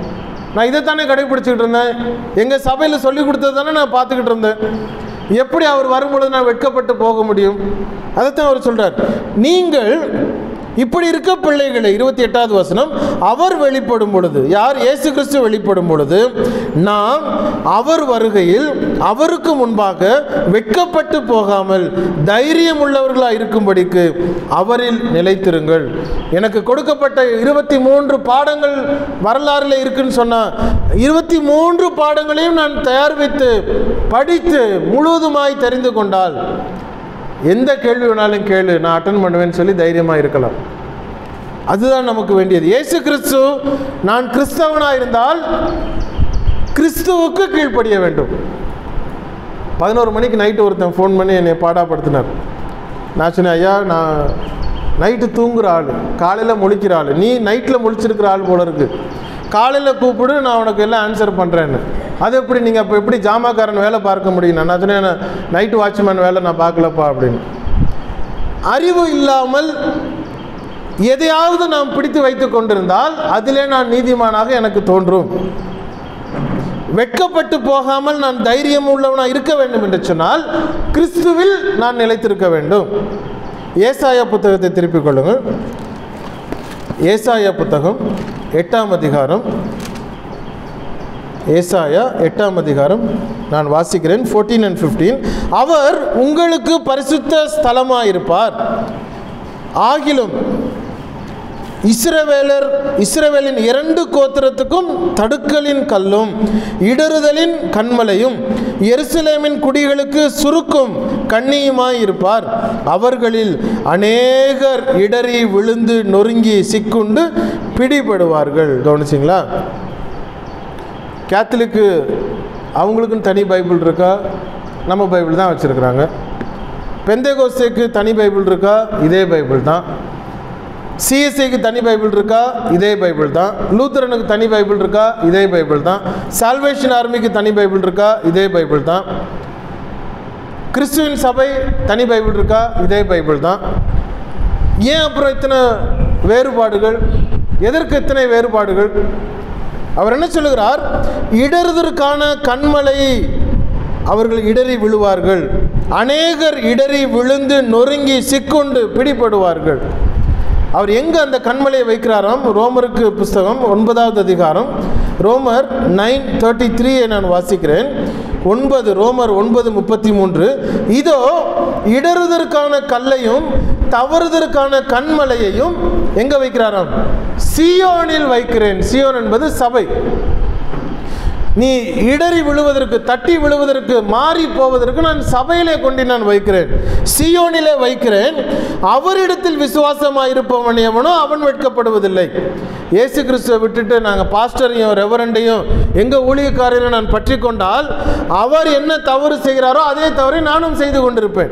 நான் இதைத்தானே கடைபிடிச்சிக்கிட்டு இருந்தேன் எங்கள் சபையில் சொல்லி கொடுத்தது தானே நான் பார்த்துக்கிட்டு இருந்தேன் எப்படி அவர் வரும்பொழுது நான் வெட்கப்பட்டு போக முடியும் அதைத்தான் அவர் சொல்கிறார் நீங்கள் இப்படி இருக்க பிள்ளைகளை இருபத்தி எட்டாவது வசனம் அவர் வெளிப்படும் பொழுது யார் இயேசு கிறிஸ்து வெளிப்படும் பொழுது நாம் அவர் வருகையில் அவருக்கு முன்பாக வெட்கப்பட்டு போகாமல் தைரியம் உள்ளவர்களாக இருக்கும்படிக்கு அவரில் நிலைத்திருங்கள் எனக்கு கொடுக்கப்பட்ட இருபத்தி மூன்று பாடங்கள் வரலாறுல இருக்குன்னு சொன்னா இருபத்தி மூன்று பாடங்களையும் நான் தயாரித்து படித்து முழுவதுமாய் தெரிந்து கொண்டால் எந்த கேள்வி வேணாலும் கேளு நான் அட்டன் பண்ணுவேன்னு சொல்லி தைரியமாக இருக்கலாம் அதுதான் நமக்கு வேண்டியது இயேசு கிறிஸ்து நான் கிறிஸ்தவனாக இருந்தால் கிறிஸ்துவுக்கு கீழ்ப்படிய வேண்டும் பதினோரு மணிக்கு நைட்டு ஒருத்தன் ஃபோன் பண்ணி என்னை பாடாப்படுத்தினார் நான் சொன்னேன் ஐயா நான் நைட்டு தூங்குற ஆள் காலையில் முழிக்கிற ஆள் நீ நைட்டில் முழிச்சிருக்கிற ஆள் போல இருக்கு காலையில் கூப்பிடு நான் உனக்கு எல்லாம் ஆன்சர் பண்ணுறேன்னு அது எப்படி நீங்கள் அப்போ எப்படி ஜாமாக்காரன் வேலை பார்க்க முடியும் நான் சொன்னேன் நைட்டு வாட்ச்மேன் வேலை நான் பார்க்கலப்பா அப்படின்னு அறிவு இல்லாமல் எதையாவது நாம் பிடித்து வைத்து கொண்டிருந்தால் அதிலே நான் நீதிமானாக எனக்கு தோன்றும் வெட்கப்பட்டு போகாமல் நான் தைரியம் உள்ளவனாக இருக்க வேண்டும் என்று சொன்னால் கிறிஸ்துவில் நான் நிலைத்திருக்க வேண்டும் ஏசாயா புத்தகத்தை திருப்பிக் கொள்ளுங்கள் ஏசாயா புத்தகம் எட்டாம் அதிகாரம் ஏசாயா எட்டாம் அதிகாரம் நான் வாசிக்கிறேன் ஃபோர்டீன் அண்ட் ஃபிஃப்டீன் அவர் உங்களுக்கு பரிசுத்த ஸ்தலமாயிருப்பார் ஆகிலும் இஸ்ரவேலர் இஸ்ரவேலின் இரண்டு கோத்திரத்துக்கும் தடுக்கலின் கல்லும் இடறுதலின் கண்மலையும் எருசலேமின் குடிகளுக்கு சுருக்கும் கண்ணியுமாய் இருப்பார் அவர்களில் அநேகர் இடறி விழுந்து நொறுங்கி சிக்குண்டு பிடிபடுவார்கள் கவனிச்சிங்களா கேத்தலிக்கு அவங்களுக்குன்னு தனி பைபிள் இருக்கா நம்ம பைபிள் தான் வச்சுருக்குறாங்க பெந்தேகோஸ்தேக்கு தனி பைபிள் இருக்கா இதே பைபிள் தான் சிஎஸ்ஐக்கு தனி பைபிள் இருக்கா இதே பைபிள் தான் லூத்தரனுக்கு தனி பைபிள் இருக்கா இதே பைபிள் தான் சால்வேஷன் ஆர்மிக்கு தனி பைபிள் இருக்கா இதே பைபிள் தான் கிறிஸ்துவின் சபை தனி பைபிள் இருக்கா இதே பைபிள் தான் ஏன் அப்புறம் இத்தனை வேறுபாடுகள் எதற்கு இத்தனை வேறுபாடுகள் அவர் என்ன சொல்லுகிறார் இடறுதற்கான கண்மலை அவர்கள் இடறி விழுவார்கள் அநேகர் இடறி விழுந்து நொறுங்கி சிக்குண்டு பிடிபடுவார்கள் அவர் எங்கே அந்த கண்மலையை வைக்கிறாராம் ரோமருக்கு புஸ்தகம் ஒன்பதாவது அதிகாரம் ரோமர் நைன் தேர்ட்டி த்ரீயை நான் வாசிக்கிறேன் ஒன்பது ரோமர் ஒன்பது முப்பத்தி மூன்று இதோ இடறுதற்கான கல்லையும் தவறுதற்கான கண்மலையையும் எங்கே வைக்கிறாராம் சியோனில் வைக்கிறேன் சியோன் என்பது சபை நீ இடறி விழுவதற்கு தட்டி விழுவதற்கு மாறி போவதற்கு நான் சபையிலே கொண்டு நான் வைக்கிறேன் சியோனிலே வைக்கிறேன் அவரிடத்தில் விசுவாசமாக இருப்பவன் எவனோ அவன் வெட்கப்படுவதில்லை இயேசு கிறிஸ்துவை விட்டுட்டு நாங்கள் பாஸ்டரையும் ரெவரண்டையும் எங்கள் ஊழியக்காரரையும் நான் பற்றி கொண்டால் அவர் என்ன தவறு செய்கிறாரோ அதே தவறை நானும் செய்து கொண்டிருப்பேன்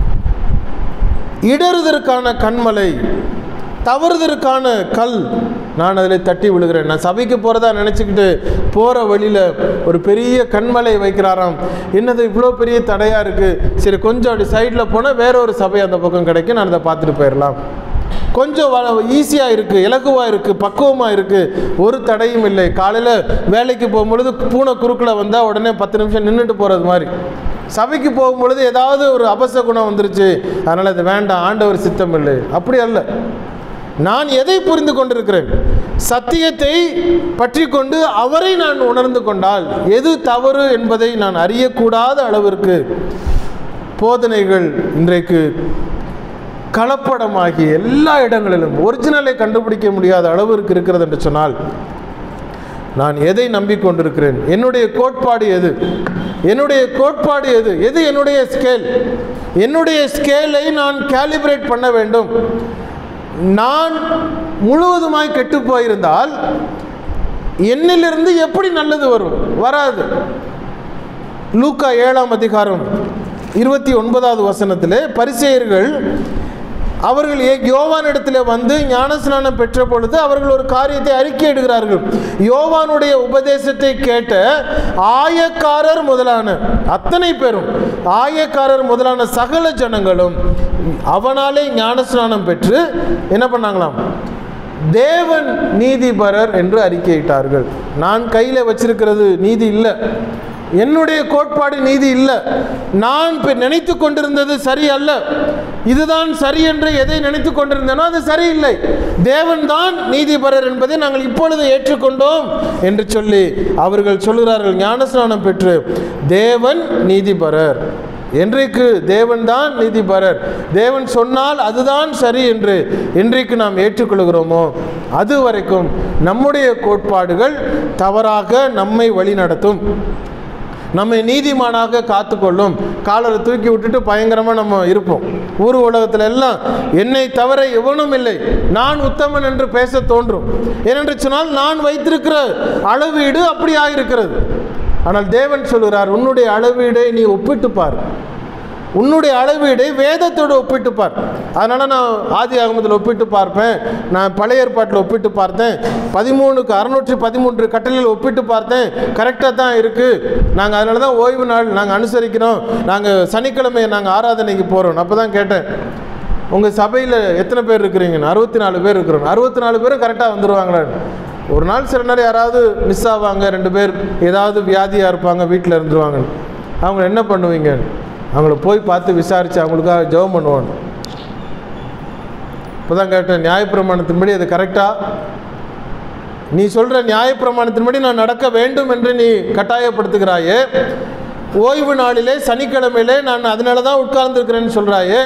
இடறுதற்கான கண்மலை தவறுதற்கான கல் நான் அதில் தட்டி விழுகிறேன் நான் சபைக்கு போகிறதா நினச்சிக்கிட்டு போகிற வழியில் ஒரு பெரிய கண்மலை வைக்கிறாராம் என்னது இவ்வளோ பெரிய தடையாக இருக்குது சரி கொஞ்சம் அப்படி சைடில் போனால் வேற ஒரு சபை அந்த பக்கம் கிடைக்கும் நான் அதை பார்த்துட்டு போயிடலாம் கொஞ்சம் ஈஸியாக இருக்குது இலகுவாக இருக்குது பக்குவமாக இருக்குது ஒரு தடையும் இல்லை காலையில் வேலைக்கு போகும்பொழுது பூனை குறுக்கில் வந்தால் உடனே பத்து நிமிஷம் நின்றுட்டு போகிறது மாதிரி சபைக்கு போகும்பொழுது ஏதாவது ஒரு அபச குணம் வந்துருச்சு அதனால் இது வேண்டாம் ஆண்டவர் சித்தம் இல்லை அப்படி அல்ல நான் எதை புரிந்து கொண்டிருக்கிறேன் சத்தியத்தை பற்றி கொண்டு அவரை நான் உணர்ந்து கொண்டால் எது தவறு என்பதை நான் அறியக்கூடாத அளவிற்கு போதனைகள் இன்றைக்கு கலப்படமாகி எல்லா இடங்களிலும் ஒரிஜினலை கண்டுபிடிக்க முடியாத அளவிற்கு இருக்கிறது என்று சொன்னால் நான் எதை நம்பிக்கொண்டிருக்கிறேன் என்னுடைய கோட்பாடு எது என்னுடைய கோட்பாடு எது எது என்னுடைய ஸ்கேல் என்னுடைய ஸ்கேலை நான் கேலிபிரேட் பண்ண வேண்டும் நான் முழுவதுமாய் கெட்டு போயிருந்தால் என்னிலிருந்து எப்படி நல்லது வரும் வராது லூக்கா ஏழாம் அதிகாரம் இருபத்தி ஒன்பதாவது வசனத்திலே பரிசெயர்கள் அவர்கள் ஏ யோவானிடத்தில் வந்து ஞானஸ்நானம் பெற்ற பொழுது அவர்கள் ஒரு காரியத்தை அறிக்கையிடுகிறார்கள் யோவானுடைய உபதேசத்தை கேட்ட ஆயக்காரர் முதலான அத்தனை பேரும் ஆயக்காரர் முதலான சகல ஜனங்களும் அவனாலே ஞானஸ்நானம் பெற்று என்ன பண்ணாங்களாம் தேவன் நீதிபரர் என்று அறிக்கையிட்டார்கள் நான் கையில் வச்சிருக்கிறது நீதி இல்லை என்னுடைய கோட்பாடு நீதி இல்லை நான் இப்போ நினைத்து கொண்டிருந்தது சரி அல்ல இதுதான் சரி என்று எதை நினைத்து கொண்டிருந்தேனோ அது சரியில்லை தேவன் தான் நீதிபரர் என்பதை நாங்கள் இப்பொழுது ஏற்றுக்கொண்டோம் என்று சொல்லி அவர்கள் சொல்கிறார்கள் ஞானஸ்நானம் பெற்று தேவன் நீதிபரர் என்றைக்கு தேவன்தான் நீதிபரர் தேவன் சொன்னால் அதுதான் சரி என்று என்றைக்கு நாம் ஏற்றுக்கொள்கிறோமோ அது வரைக்கும் நம்முடைய கோட்பாடுகள் தவறாக நம்மை வழிநடத்தும் நம்மை நீதிமானாக காத்துக்கொள்ளும் காலரை தூக்கி விட்டுட்டு பயங்கரமாக நம்ம இருப்போம் ஊர் உலகத்தில் எல்லாம் என்னை தவிர எவனும் இல்லை நான் உத்தமன் என்று பேச தோன்றும் ஏனென்று சொன்னால் நான் வைத்திருக்கிற அளவீடு அப்படி ஆகிருக்கிறது ஆனால் தேவன் சொல்கிறார் உன்னுடைய அளவீடை நீ ஒப்பிட்டு பார் உன்னுடைய அளவீடை வேதத்தோடு ஒப்பிட்டு பார் அதனால் நான் ஆதி ஆகமத்தில் ஒப்பிட்டு பார்ப்பேன் நான் பழைய ஏற்பாட்டில் ஒப்பிட்டு பார்த்தேன் பதிமூணுக்கு அறுநூற்றி பதிமூன்று கட்டளையில் ஒப்பிட்டு பார்த்தேன் கரெக்டாக தான் இருக்குது நாங்கள் அதனால தான் ஓய்வு நாள் நாங்கள் அனுசரிக்கிறோம் நாங்கள் சனிக்கிழமை நாங்கள் ஆராதனைக்கு போகிறோம் அப்போ தான் கேட்டேன் உங்கள் சபையில் எத்தனை பேர் இருக்கிறீங்கன்னு அறுபத்தி நாலு பேர் இருக்கிறோம் அறுபத்தி நாலு பேரும் கரெக்டாக வந்துடுவாங்களா ஒரு நாள் சில நேரம் யாராவது மிஸ் ஆவாங்க ரெண்டு பேர் ஏதாவது வியாதியாக இருப்பாங்க வீட்டில் இருந்துருவாங்க அவங்க என்ன பண்ணுவீங்க அவங்கள போய் பார்த்து விசாரித்து அவங்களுக்காக ஜெபம் பண்ணுவாங்க இப்போ தான் கேட்டேன் நியாயப்பிரமாணத்தின்படி அது கரெக்டாக நீ சொல்கிற நியாயப்பிரமாணத்தின்படி நான் நடக்க வேண்டும் என்று நீ கட்டாயப்படுத்துகிறாயே ஓய்வு நாளிலே சனிக்கிழமையிலே நான் அதனால தான் உட்கார்ந்துருக்கிறேன்னு சொல்கிறாயே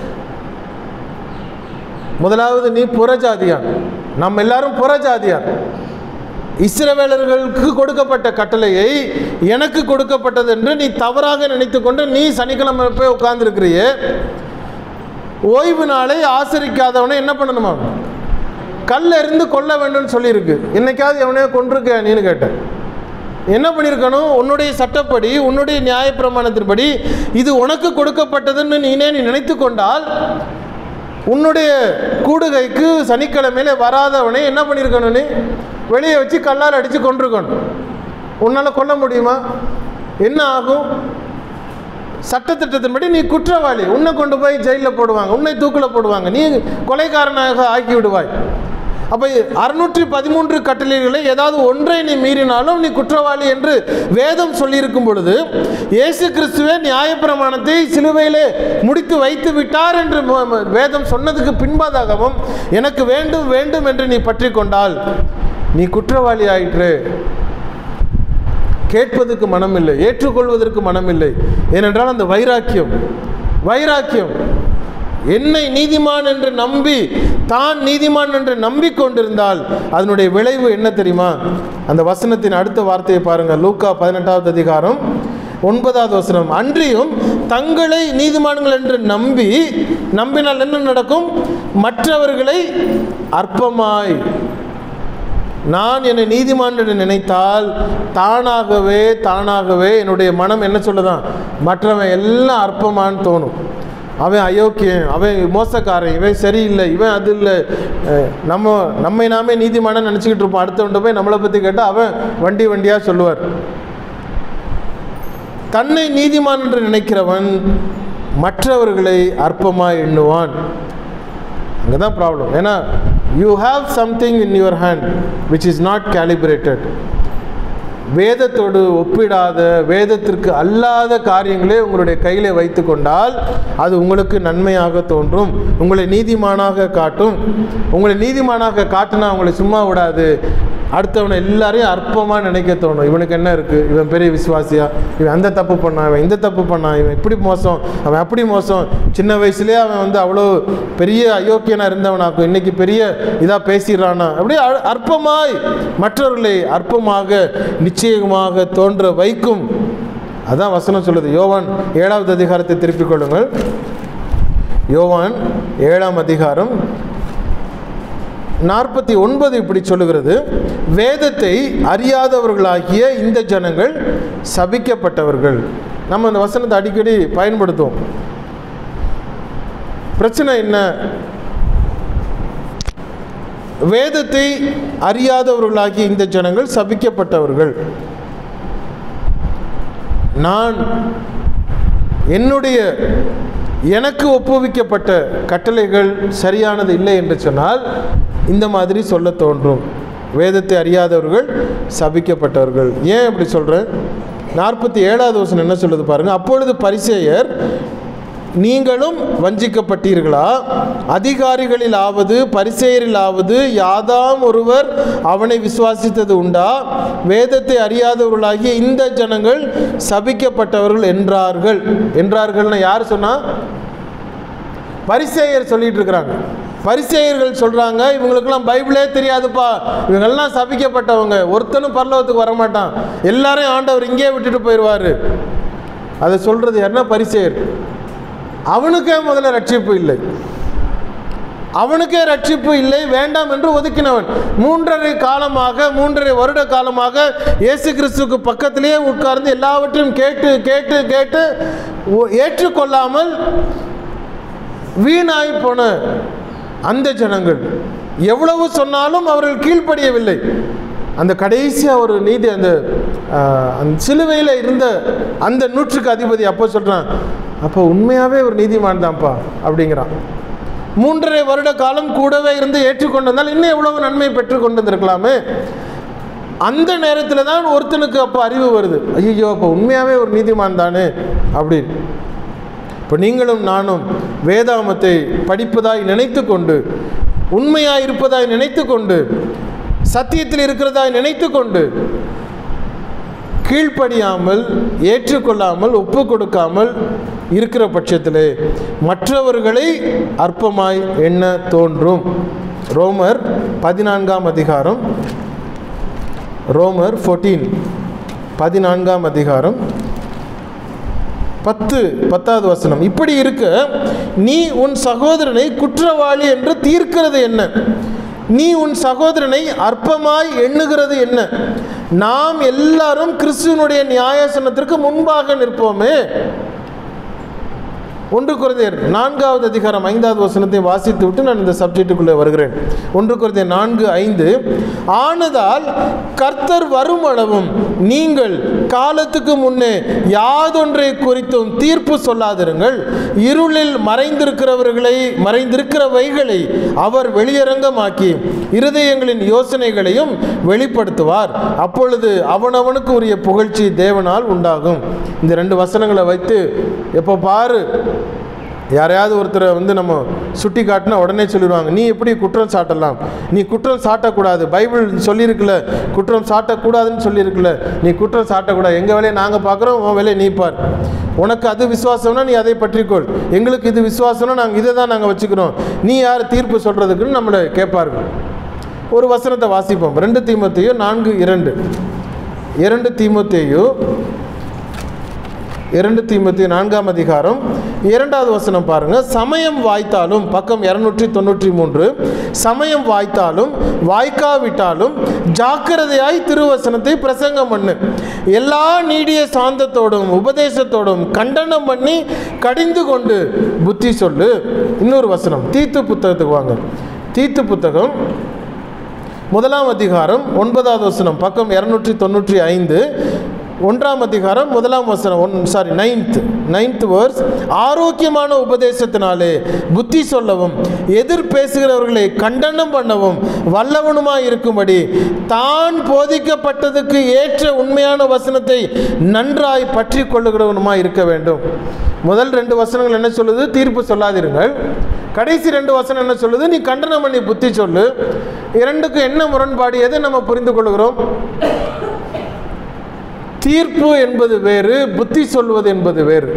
முதலாவது நீ புறஜாதியான் நம்ம எல்லாரும் புறஜாதியார் இஸ்ரவேலர்களுக்கு கொடுக்கப்பட்ட கட்டளையை எனக்கு கொடுக்கப்பட்டது என்று நீ தவறாக நினைத்து கொண்டு நீ சனிக்கிழமை போய் உட்கார்ந்துருக்கிறியே ஓய்வு நாளை ஆசரிக்காதவனை என்ன பண்ணணுமா கல் எறிந்து கொல்ல வேண்டும்னு சொல்லியிருக்கு என்னைக்காவது எவனையோ கொண்டிருக்க நீன்னு கேட்டேன் என்ன பண்ணியிருக்கணும் உன்னுடைய சட்டப்படி உன்னுடைய நியாயப்பிரமாணத்தின்படி இது உனக்கு கொடுக்கப்பட்டதுன்னு நீனே நீ நினைத்து கொண்டால் உன்னுடைய கூடுகைக்கு சனிக்கிழமையில வராதவனை என்ன பண்ணியிருக்கணும் நீ வெளியே வச்சு கல்லால் அடித்து கொண்டிருக்கணும் உன்னால் கொல்ல முடியுமா என்ன ஆகும் சட்டத்திட்டத்தின்படி நீ குற்றவாளி உன்னை கொண்டு போய் ஜெயிலில் போடுவாங்க உன்னை தூக்கில் போடுவாங்க நீ கொலைக்காரனாக ஆக்கி விடுவாய் அப்போ அறுநூற்றி பதிமூன்று கட்டளைகளை ஏதாவது ஒன்றை நீ மீறினாலும் நீ குற்றவாளி என்று வேதம் சொல்லியிருக்கும் பொழுது இயேசு கிறிஸ்துவே நியாயப்பிரமாணத்தை சிலுவையிலே முடித்து வைத்து விட்டார் என்று ம- ம- வேதம் சொன்னதுக்கு பின்பதாகவும் எனக்கு வேண்டும் வேண்டும் என்று நீ பற்றி கொண்டால் நீ குற்றவாளி ஆயிற்று கேட்பதற்கு மனமில்லை ஏற்றுக்கொள்வதற்கு மனமில்லை ஏனென்றால் அந்த வைராக்கியம் வைராக்கியம் என்னை நீதிமான் என்று நம்பி தான் நீதிமான் என்று நம்பிக்கொண்டிருந்தால் அதனுடைய விளைவு என்ன தெரியுமா அந்த வசனத்தின் அடுத்த வார்த்தையை பாருங்க லூக்கா பதினெட்டாவது அதிகாரம் ஒன்பதாவது வசனம் அன்றியும் தங்களை நீதிமான்கள் என்று நம்பி நம்பினால் என்ன நடக்கும் மற்றவர்களை அற்பமாய் நான் என்னை நீதிமான் என்று நினைத்தால் தானாகவே தானாகவே என்னுடைய மனம் என்ன சொல்லுதான் மற்றவன் எல்லாம் அற்பமான்னு தோணும் அவன் அயோக்கியன் அவன் மோசக்காரன் இவன் சரியில்லை இவன் அது இல்லை அஹ் நம்ம நம்மை நாமே நீதிமான நினச்சிக்கிட்டு இருப்போம் அடுத்தவன்ட்ட போய் நம்மளை பற்றி கேட்டால் அவன் வண்டி வண்டியாக சொல்லுவார் தன்னை நீதிமான் என்று நினைக்கிறவன் மற்றவர்களை அற்பமாய் எண்ணுவான் அங்கே தான் ப்ராப்ளம் ஏன்னா you have something in your hand which is not calibrated வேதத்தோடு ஒப்பிடாத வேதத்திற்கு அல்லாத காரியங்களே உங்களுடைய கையில் வைத்து கொண்டால் அது உங்களுக்கு நன்மையாக தோன்றும் உங்களை நீதிமானாக காட்டும் உங்களை நீதிமானாக காட்டினா உங்களை சும்மா விடாது அடுத்தவனை எல்லாரையும் அற்பமாக நினைக்க தோணும் இவனுக்கு என்ன இருக்குது இவன் பெரிய விசுவாசியா இவன் அந்த தப்பு பண்ணான் இவன் இந்த தப்பு பண்ணான் இவன் இப்படி மோசம் அவன் அப்படி மோசம் சின்ன வயசுலேயே அவன் வந்து அவ்வளோ பெரிய அயோக்கியனாக இருந்தவனாக்கும் இன்னைக்கு பெரிய இதாக பேசிடுறானா அப்படி அ- அற்பமாய் மற்றவர்களை அற்பமாக நிச்சயமாக தோன்ற வைக்கும் அதான் வசனம் சொல்லுது யோவான் ஏழாவது அதிகாரத்தை திருப்பிக் கொள்ளுங்கள் யோவான் ஏழாம் அதிகாரம் நாற்பத்தி ஒன்பது இப்படி சொல்லுகிறது வேதத்தை அறியாதவர்களாகிய இந்த ஜனங்கள் சபிக்கப்பட்டவர்கள் நம்ம அந்த வசனத்தை அடிக்கடி பயன்படுத்துவோம் பிரச்சனை என்ன வேதத்தை அறியாதவர்களாகிய இந்த ஜனங்கள் சபிக்கப்பட்டவர்கள் நான் என்னுடைய எனக்கு ஒப்புவிக்கப்பட்ட கட்டளைகள் சரியானது இல்லை என்று சொன்னால் இந்த மாதிரி சொல்ல தோன்றும் வேதத்தை அறியாதவர்கள் சபிக்கப்பட்டவர்கள் ஏன் இப்படி சொல்கிறேன் நாற்பத்தி ஏழாவது வசனம் என்ன சொல்லுது பாருங்க அப்பொழுது பரிசேயர் நீங்களும் வஞ்சிக்கப்பட்டீர்களா அதிகாரிகளிலாவது பரிசெயரிலாவது யாதாம் ஒருவர் அவனை விசுவாசித்தது உண்டா வேதத்தை அறியாதவர்களாகிய இந்த ஜனங்கள் சபிக்கப்பட்டவர்கள் என்றார்கள் என்றார்கள்னு யார் சொன்னா பரிசேயர் சொல்லிட்டு இருக்கிறாங்க பரிசேயர்கள் சொல்றாங்க இவங்களுக்கெல்லாம் பைபிளே தெரியாதுப்பா இவங்கெல்லாம் சபிக்கப்பட்டவங்க ஒருத்தனும் பரலோகத்துக்கு வரமாட்டான் எல்லாரையும் ஆண்டவர் இங்கே விட்டுட்டு போயிடுவாரு அதை சொல்றது யாருன்னா பரிசேயர் அவனுக்கே முதல்ல ரட்சிப்பு இல்லை அவனுக்கே ரட்சிப்பு இல்லை வேண்டாம் என்று ஒதுக்கினவன் மூன்றரை காலமாக மூன்றரை வருட காலமாக இயேசு கிறிஸ்துவுக்கு பக்கத்திலேயே உட்கார்ந்து எல்லாவற்றையும் கேட்டு கேட்டு கேட்டு ஒ- ஏற்றுக்கொள்ளாமல் வீணாய் போன அந்த ஜனங்கள் எவ்வளவு சொன்னாலும் அவர்கள் கீழ்ப்படியவில்லை அந்த கடைசியாக ஒரு நீதி அந்த ஆஹ், அந்த சிலுவையில் இருந்த அந்த நூற்றுக்கு அதிபதி அப்போ சொல்கிறான் அப்போ உண்மையாகவே ஒரு நீதிமான் தான்ப்பா அப்படிங்கிறான் மூன்றரை வருட காலம் கூடவே இருந்து ஏற்றுக்கொண்டு வந்தால் இன்னும் எவ்வளவு நன்மை பெற்று கொண்டு வந்திருக்கலாமே அந்த நேரத்தில் தான் ஒருத்தனுக்கு அப்போ அறிவு வருது ஐயோ அப்போ உண்மையாகவே ஒரு நீதிமான் தானே அப்படின்னு இப்போ நீங்களும் நானும் வேதாமத்தை படிப்பதாய் நினைத்து கொண்டு உண்மையாய் இருப்பதாய் நினைத்து கொண்டு சத்தியத்தில் இருக்கிறதாய் நினைத்து கொண்டு கீழ்ப்படியாமல் ஏற்றுக்கொள்ளாமல் ஒப்பு கொடுக்காமல் இருக்கிற பட்சத்திலே மற்றவர்களை அற்பமாய் எண்ண தோன்றும் ரோமர் பதினான்காம் அதிகாரம் ரோமர் 14 பதினான்காம் அதிகாரம் பத்து பத்தாவது வசனம் இப்படி இருக்க நீ உன் சகோதரனை குற்றவாளி என்று தீர்க்கிறது என்ன நீ உன் சகோதரனை அற்பமாய் எண்ணுகிறது என்ன நாம் எல்லாரும் கிறிஸ்துவனுடைய நியாயாசனத்திற்கு முன்பாக நிற்போமே ஒன்று குருதையர் நான்காவது அதிகாரம் ஐந்தாவது வசனத்தை வாசித்து விட்டு நான் இந்த சப்ஜெக்டுக்குள்ளே வருகிறேன் ஒன்று குருதையர் நான்கு ஐந்து ஆனதால் கர்த்தர் வரும் அளவும் நீங்கள் காலத்துக்கு முன்னே யாதொன்றை குறித்தும் தீர்ப்பு சொல்லாதிருங்கள் இருளில் மறைந்திருக்கிறவர்களை மறைந்திருக்கிறவைகளை அவர் வெளியரங்கமாக்கி இருதயங்களின் யோசனைகளையும் வெளிப்படுத்துவார் அப்பொழுது அவனவனுக்கு உரிய புகழ்ச்சி தேவனால் உண்டாகும் இந்த ரெண்டு வசனங்களை வைத்து எப்போ பாரு யாரையாவது ஒருத்தரை வந்து நம்ம சுட்டி காட்டினா உடனே சொல்லிடுவாங்க நீ எப்படி குற்றம் சாட்டலாம் நீ குற்றம் சாட்டக்கூடாது பைபிள் சொல்லியிருக்குல்ல குற்றம் சாட்டக்கூடாதுன்னு சொல்லியிருக்குல்ல நீ குற்றம் சாட்டக்கூடாது எங்கள் வேலையை நாங்கள் பார்க்குறோம் உன் வேலையை நீ பார் உனக்கு அது விசுவாசம்னா நீ அதை பற்றிக்கொள் எங்களுக்கு இது விசுவாசம்னா நாங்கள் இதை தான் நாங்கள் வச்சுக்கிறோம் நீ யார் தீர்ப்பு சொல்கிறதுக்குன்னு நம்மளை கேட்பார்கள் ஒரு வசனத்தை வாசிப்போம் ரெண்டு தீமத்தையோ நான்கு இரண்டு இரண்டு தீமத்தேயோ இரண்டு தீமத்தி நான்காம் அதிகாரம் இரண்டாவது வசனம் பாருங்க சமயம் வாய்த்தாலும் பக்கம் இருநூற்றி தொண்ணூற்றி மூன்று சமயம் வாய்த்தாலும் வாய்க்காவிட்டாலும் ஜாக்கிரதையாய் திருவசனத்தை பிரசங்கம் பண்ணு எல்லா நீடிய சாந்தத்தோடும் உபதேசத்தோடும் கண்டனம் பண்ணி கடிந்து கொண்டு புத்தி சொல்லு இன்னொரு வசனம் தீத்து புத்தகத்துக்கு வாங்க தீத்து புத்தகம் முதலாம் அதிகாரம் ஒன்பதாவது வசனம் பக்கம் இரநூற்றி தொண்ணூற்றி ஐந்து ஒன்றாம் அதிகாரம் முதலாம் வசனம் one sorry ninth ninth verse ஆரோக்கியமான உபதேசத்தினாலே புத்தி சொல்லவும் எதிர் பேசுகிறவர்களை கண்டனம் பண்ணவும் வல்லவனுமாய் இருக்கும்படி தான் போதிக்கப்பட்டதுக்கு ஏற்ற உண்மையான வசனத்தை நன்றாய் பற்றி கொள்ளுகிறவனுமாய் இருக்க வேண்டும் முதல் ரெண்டு வசனங்கள் என்ன சொல்லுது தீர்ப்பு சொல்லாதிருங்கள் கடைசி ரெண்டு வசனம் என்ன சொல்லுது நீ கண்டனம் பண்ணி புத்தி சொல்லு இரண்டுக்கும் என்ன முரண்பாடு எதை நம்ம புரிந்து கொள்கிறோம் தீர்ப்பு என்பது வேறு புத்தி சொல்வது என்பது வேறு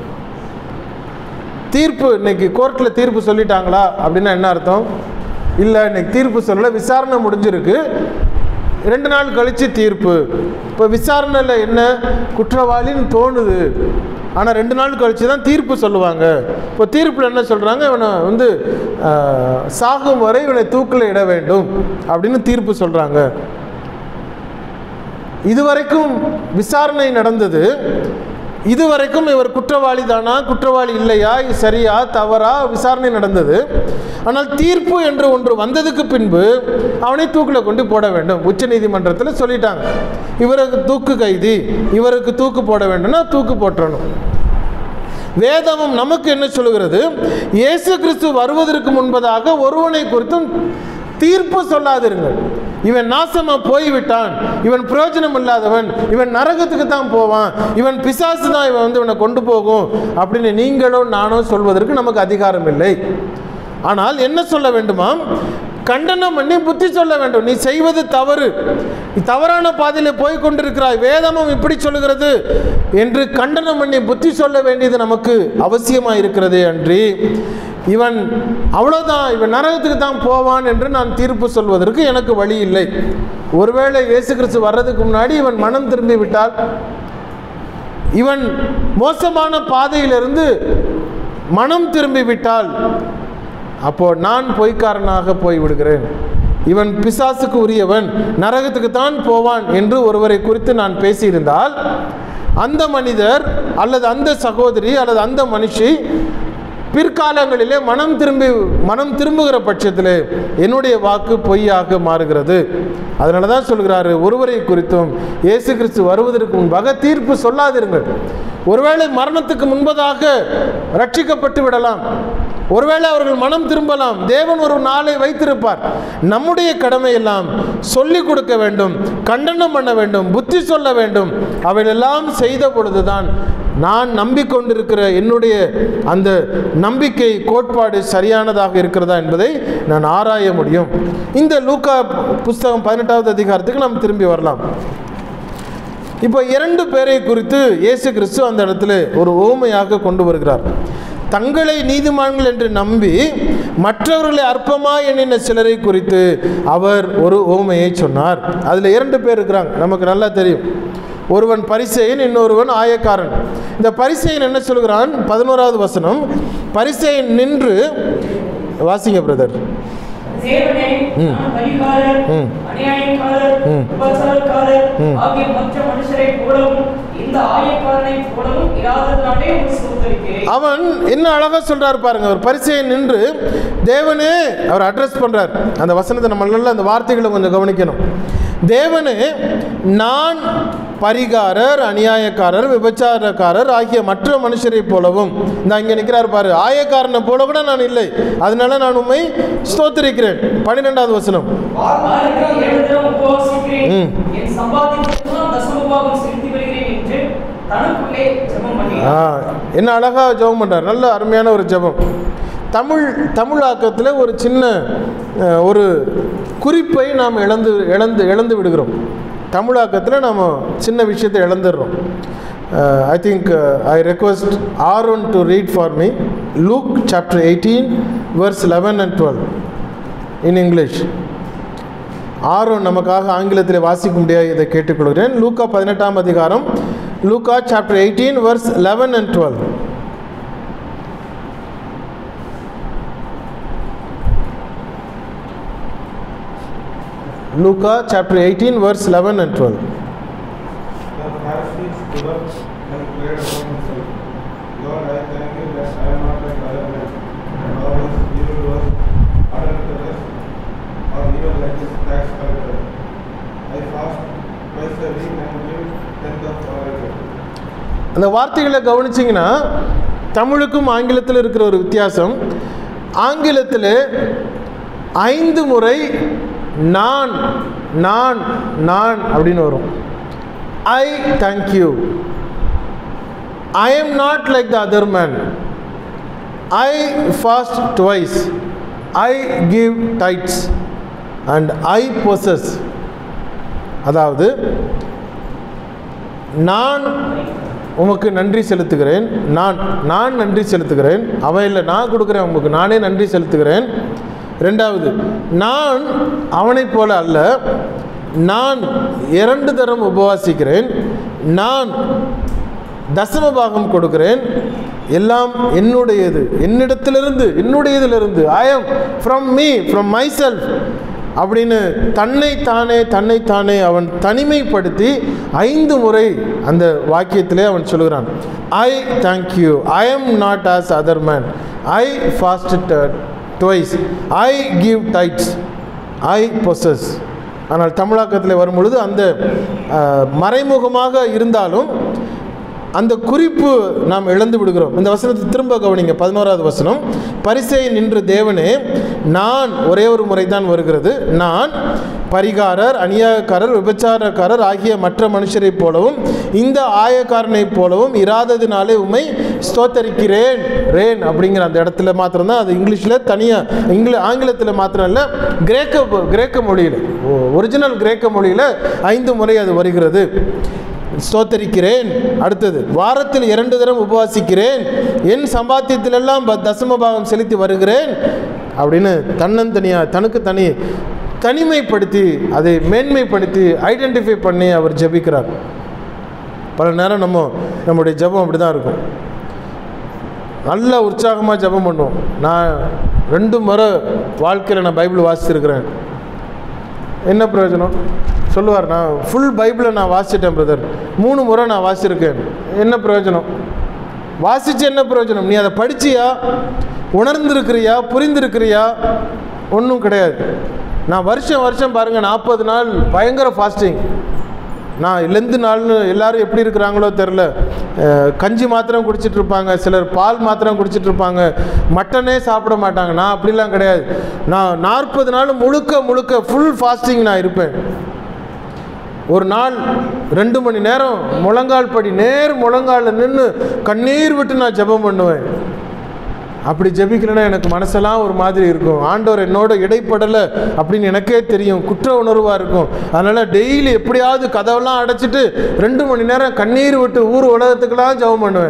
தீர்ப்பு இன்னைக்கு கோர்ட்டில் தீர்ப்பு சொல்லிட்டாங்களா அப்படின்னா என்ன அர்த்தம் இல்லை இன்னைக்கு தீர்ப்பு சொல்லல விசாரணை முடிஞ்சிருக்கு ரெண்டு நாள் கழித்து தீர்ப்பு இப்போ விசாரணையில் என்ன குற்றவாளின்னு தோணுது ஆனால் ரெண்டு நாள் கழித்து தான் தீர்ப்பு சொல்லுவாங்க இப்போ தீர்ப்பில் என்ன சொல்கிறாங்க இவனை வந்து ஆஹ், சாகும் வரை இவனை தூக்கில் இட வேண்டும் அப்படின்னு தீர்ப்பு சொல்கிறாங்க இதுவரைக்கும் விசாரணை நடந்தது இதுவரைக்கும் இவர் குற்றவாளி தானா குற்றவாளி இல்லையா இது சரியா தவறா விசாரணை நடந்தது ஆனால் தீர்ப்பு என்று ஒன்று வந்ததுக்கு பின்பு அவனை தூக்கில் கொண்டு போட வேண்டும் உச்ச நீதிமன்றத்தில் சொல்லிட்டாங்க இவருக்கு தூக்கு கைதி இவருக்கு தூக்கு போட வேண்டும்னா தூக்கு போட்டுறணும் வேதமும் நமக்கு என்ன சொல்லுகிறது இயேசு கிறிஸ்து வருவதற்கு முன்பதாக ஒருவனை குறித்தும் தீர்ப்பு சொல்லாதிருங்கள் இவன் நாசமா போய்விட்டான் இவன் பிரயோஜனம் இல்லாதவன் இவன் நரகத்துக்கு தான் போவான் இவன் பிசாசு தான் இவன் வந்து இவனை கொண்டு போகும் அப்படின்னு நீங்களோ நானோ சொல்வதற்கு நமக்கு அதிகாரம் இல்லை ஆனால் என்ன சொல்ல வேண்டுமாம் கண்டனம் பண்ணி புத்தி சொல்ல வேண்டும் நீ செய்வது தவறு நீ தவறான பாதையில் போய் கொண்டிருக்கிறாய் வேதமும் இப்படி சொல்லுகிறது என்று கண்டனம் பண்ணி புத்தி சொல்ல வேண்டியது நமக்கு அவசியமாக இருக்கிறதே அன்றி இவன் அவ்வளோதான் இவன் நரகத்துக்கு தான் போவான் என்று நான் தீர்ப்பு சொல்வதற்கு எனக்கு வழி இல்லை ஒருவேளை இயேசு கிறிஸ்து வர்றதுக்கு முன்னாடி இவன் மனம் திரும்பி விட்டால் இவன் மோசமான பாதையிலிருந்து மனம் திரும்பி விட்டால் அப்போ நான் பொய்க்காரனாக போய் விடுகிறேன் இவன் பிசாசுக்கு உரியவன் நரகத்துக்கு தான் போவான் என்று ஒருவரை குறித்து நான் பேசியிருந்தால் அந்த மனிதர் அல்லது அந்த சகோதரி அல்லது அந்த மனுஷி பிற்காலங்களிலே மனம் திரும்பி மனம் திரும்புகிற பட்சத்தில் என்னுடைய வாக்கு பொய்யாக மாறுகிறது அதனால தான் சொல்கிறாரு ஒருவரை குறித்தும் இயேசு கிறிஸ்து வருவதற்கு முன்பாக தீர்ப்பு சொல்லாதிருங்கள் ஒருவேளை மரணத்துக்கு முன்பதாக ரட்சிக்கப்பட்டு விடலாம் ஒருவேளை அவர்கள் மனம் திரும்பலாம் தேவன் ஒரு நாளை வைத்திருப்பார் நம்முடைய கடமை எல்லாம் சொல்லிக் கொடுக்க வேண்டும் கண்டனம் பண்ண வேண்டும் புத்தி சொல்ல வேண்டும் அவையெல்லாம் செய்த பொழுதுதான் நான் நம்பிக்கொண்டிருக்கிற என்னுடைய அந்த நம்பிக்கை கோட்பாடு சரியானதாக இருக்கிறதா என்பதை நான் ஆராய முடியும் இந்த லூக்கா புஸ்தகம் பதினெட்டாவது அதிகாரத்துக்கு நாம் திரும்பி வரலாம் இப்போ இரண்டு பேரை குறித்து இயேசு கிறிஸ்து அந்த இடத்துல ஒரு ஓமையாக கொண்டு வருகிறார் தங்களை நீதிமான்கள் என்று நம்பி மற்றவர்களை அற்பமா எண்ணின சிலரை குறித்து அவர் ஒரு ஓமையை சொன்னார் அதில் இரண்டு பேர் இருக்கிறாங்க நமக்கு நல்லா தெரியும் ஒருவன் பரிசேயன் இன்னொருவன் ஆயக்காரன் இந்த பரிசேயன் என்ன சொல்கிறான் பதினோராவது வசனம் பரிசேயன் நின்று வாசிங்க பிரதர் தேவனே நான் பரிகாரர் ம். அநியாயக்காரர் ம். உபசாரக்காரர் ம். ஆகிய மற்ற மனுஷரை போலவும் இந்த ஆயக்காரனை போலவும் இராததினாலே உம்மை ஸ்தோத்தரிக்கிறேன் அவன் என்ன அழகா சொல்றாரு பாருங்க ஒரு பரிசையை நின்று தேவனே அவர் அட்ரஸ் பண்றார் அந்த வசனத்தை நம்ம நல்லா அந்த வார்த்தைகளை கொஞ்சம் கவனிக்கணும் தேவனே நான் பரிகாரர் அநியாயக்காரர் விபச்சாரக்காரர் ஆகிய மற்ற மனுஷரை போலவும் இந்த இங்கே நிற்கிறார் பாரு ஆயக்காரனை போல கூட நான் இல்லை அதனால நான் உண்மை ஸ்தோத்திரிக்கிறேன் பன்னிரெண்டாவது வசனம் வாரத்திற்கு ஏழு தினம் உபவாசிக்கிறேன் ம். என் சம்பாத்தியத்திற்கெல்லாம் தசமபாகம் செலுத்தி வருகிறேன் என்று தனக்குள்ளே ஜெபம் ஆ, பண்ணினார் என்ன அழகாக ஜெபம் பண்ணுறார் நல்ல அருமையான ஒரு ஜெபம் தமிழ் தமிழாக்கத்தில் ஒரு சின்ன அஹ், ஒரு குறிப்பை நாம் இழந்து இழந்து இழந்து விடுகிறோம் தமிழாக்கத்தில் நாம் சின்ன விஷயத்தை இழந்துடுறோம் I think I request our one to read for me Luke chapter eighteen verse eleven and twelve in English ஆர்வம் நமக்காக ஆங்கிலத்தில் வாசிக்க முடியாது இதை கேட்டுக்கொள்கிறேன் லூக்கா பதினெட்டாம் அதிகாரம் லூக்கா chapter eighteen verse eleven and twelve லூக்கா chapter eighteen verse eleven and twelve The Pharisees stood up and declared among themselves, Lord, I thank you that I am not like other men, robbers, evildoers, adulterers, or even like this tax collector. I fast twice a week and give tenth of all I get. அந்த வார்த்தைகளை கவனிச்சிங்கன்னா தமிழுக்கும் ஆங்கிலத்தில் இருக்கிற ஒரு வித்தியாசம் ஆங்கிலத்தில் ஐந்து முறை நான் நான் நான் அப்படின்னு வரும் I thank you I am not like the other man I fast twice I give tithes and I possess அதாவது நான் உமக்கு நன்றி செலுத்துகிறேன் நான் நான் நன்றி செலுத்துகிறேன் அவன் இல்லை நான் கொடுக்குறேன் உமக்கு நானே நன்றி செலுத்துகிறேன் ரெண்டாவது நான் அவனைப் போல அல்ல நான் இரண்டு தரம் உபவாசிக்கிறேன் நான் தசமபாகம் கொடுக்கிறேன் எல்லாம் என்னுடையது என்னிடத்திலிருந்து என்னுடையதிலிருந்து I am from me from my self அப்படின்னு தன்னைத்தானே தன்னைத்தானே அவன் தனிமைப்படுத்தி ஐந்து முறை அந்த வாக்கியத்திலே அவன் சொல்கிறான் I thank you I am not as other man I fast twice I give tithes I possess ஆனால் தமிழாக்கத்தில் வரும்பொழுது அந்த அஹ், மறைமுகமாக இருந்தாலும் அந்த குறிப்பு நாம் இழந்து விடுகிறோம் இந்த வசனத்தை திரும்ப கவனிங்க பதினோராவது வசனம் பரிசை நின்று தேவனே நான் ஒரே ஒரு முறை தான் வருகிறது நான் பரிகாரர் அநியாயக்காரர் விபச்சாரக்காரர் ஆகிய மற்ற மனுஷரைப் போலவும் இந்த ஆயக்காரனைப் போலவும் இராததினாலே உம்மை ஸ்தோத்தரிக்கிறேன் ரேன் அப்படிங்கிற அந்த இடத்துல மாத்திரம்தான் அது இங்கிலீஷில் தனியாக இங்கில ஆங்கிலத்தில் மாத்திரம் இல்லை கிரேக்க கிரேக்க மொழியில் ஒரிஜினல் கிரேக்க மொழியில் ஐந்து முறை அது வருகிறது ஸ்தோத்தரிக்கிறேன் அடுத்தது வாரத்தில் இரண்டு தரம் உபவாசிக்கிறேன் என் சம்பாத்தியத்திலெல்லாம் ப- தசம பாகம் செலுத்தி வருகிறேன் அப்படின்னு தன்னந்தனியாக தனக்கு தனி தனிமைப்படுத்தி அதை மேன்மைப்படுத்தி ஐடென்டிஃபை பண்ணி அவர் ஜெபிக்கிறார் பல நேரம் நம்ம நம்முடைய ஜெபம் அப்படி தான் இருக்கும் நல்ல உற்சாகமாக ஜெபம் பண்ணுவோம் நான் ரெண்டு முறை வாழ்க்கையில் நான் பைபிள் வாசிச்சிருக்கிறேன் என்ன பிரயோஜனம் சொல்லுவார் நான் ஃபுல் பைபிளை நான் வாசிச்சிட்டேன் பிரதர் மூணு முறை நான் வாசிச்சிருக்கேன் என்ன பிரயோஜனம் வாசிச்சு என்ன பிரயோஜனம் நீ அதை படிச்சியா உணர்ந்திருக்கிறியா புரிந்திருக்கிறியா ஒன்றும் கிடையாது நான் வருஷம் வருஷம் பாருங்கள் நாற்பது நாள் பயங்கர ஃபாஸ்டிங் நான் லெந்து நாள்னு எல்லாரும் எப்படி இருக்கிறாங்களோ தெரில அஹ், கஞ்சி மாத்திரம் குடிச்சிட்டு இருப்பாங்க சிலர் பால் மாத்திரம் குடிச்சிட்டு இருப்பாங்க மட்டனே சாப்பிட மாட்டாங்க நான் அப்படிலாம் கிடையாது நான் நாற்பது நாள் முழுக்க முழுக்க ஃபுல் ஃபாஸ்டிங் நான் இருப்பேன் ஒரு நாள் ரெண்டு மணி நேரம் முழங்கால் படி நேர் முழங்காலில் நின்று கண்ணீர் விட்டு நான் ஜெபம் பண்ணுவேன் அப்படி ஜெபிக்கலைன்னா எனக்கு மனசெல்லாம் ஒரு மாதிரி இருக்கும் ஆண்டவர் என்னோட இடைப்படலை அப்படின்னு எனக்கே தெரியும் குற்ற உணர்வாக இருக்கும் அதனால் டெய்லி எப்படியாவது கதவெல்லாம் அடைச்சிட்டு ரெண்டு மணி நேரம் கண்ணீர் விட்டு ஊர் உலகத்துக்கெல்லாம் ஜெபம் பண்ணுவேன்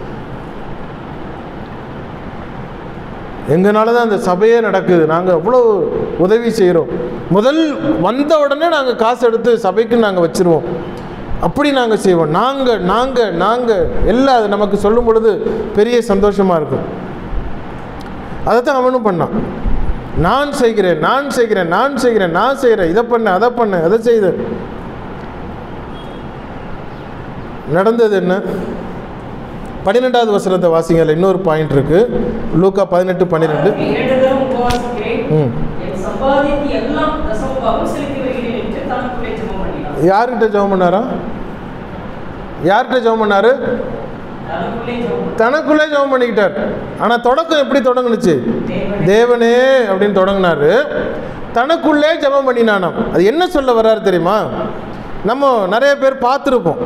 எங்களால தான் அந்த சபையே நடக்குது நாங்கள் அவ்வளோ உதவி செய்கிறோம் முதல் வந்த உடனே நாங்கள் காசு எடுத்து சபைக்கு நாங்கள் வச்சிருவோம் அப்படி நாங்கள் செய்வோம் நாங்கள் நாங்கள் நாங்கள் எல்லாம் அது நமக்கு சொல்லும் பொழுது பெரிய சந்தோஷமாக இருக்கும் அதை தான் அவனும் பண்ணான் நான் செய்கிறேன் நான் செய்கிறேன் நான் செய்கிறேன் நான் செய்கிறேன் இதை பண்ண அதை பண்ண அதை செய்த நடந்தது என்ன பன்னிரெண்டாவது வசனத்தை வாசிங்கல இன்னொரு பாயிண்ட் இருக்கு லூக்கா பதினெட்டு பன்னிரெண்டு இரண்டு தரம் உபவாசிக்கிறேன் ம் என் சம்பாதித்து எல்லாம் தசமபாகம் செலுத்தி வருகிறேன் என்று தனக்குள்ளே ஜெபம் பண்ணினார் யார்கிட்ட ஜெபம் பண்ணாரா யார்கிட்ட ஜெபம் பண்ணாரு தனக்குள்ளே ஜெபம் பண்ணார். தனக்குள்ளே ஜெபம் பண்ணிக்கிட்டார் ஆனால் தொடக்கம் எப்படி தொடங்குனுச்சு தேவனே, தேவனே அப்படின்னு தொடங்கினாரு தனக்குள்ளே ஜெபம் பண்ணினானாம் அது என்ன சொல்ல வர்றாரு தெரியுமா நம்ம நிறைய பேர் பார்த்துருப்போம்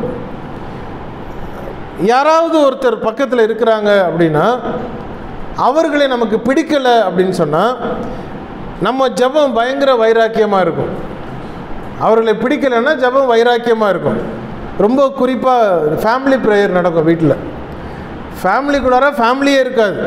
யாராவது ஒருத்தர் பக்கத்தில் இருக்கிறாங்க அப்படின்னா அவர்களை நமக்கு பிடிக்கலை அப்படின்னு சொன்னால் நம்ம ஜெபம் பயங்கர வைராக்கியமாக இருக்கும் அவர்களை பிடிக்கலைன்னா ஜெபம் வைராக்கியமாக இருக்கும் ரொம்ப குறிப்பாக ஃபேமிலி ப்ரேயர் நடக்கும் வீட்டில் ஃபேமிலிக்குள்ளார ஃபேமிலியே இருக்காது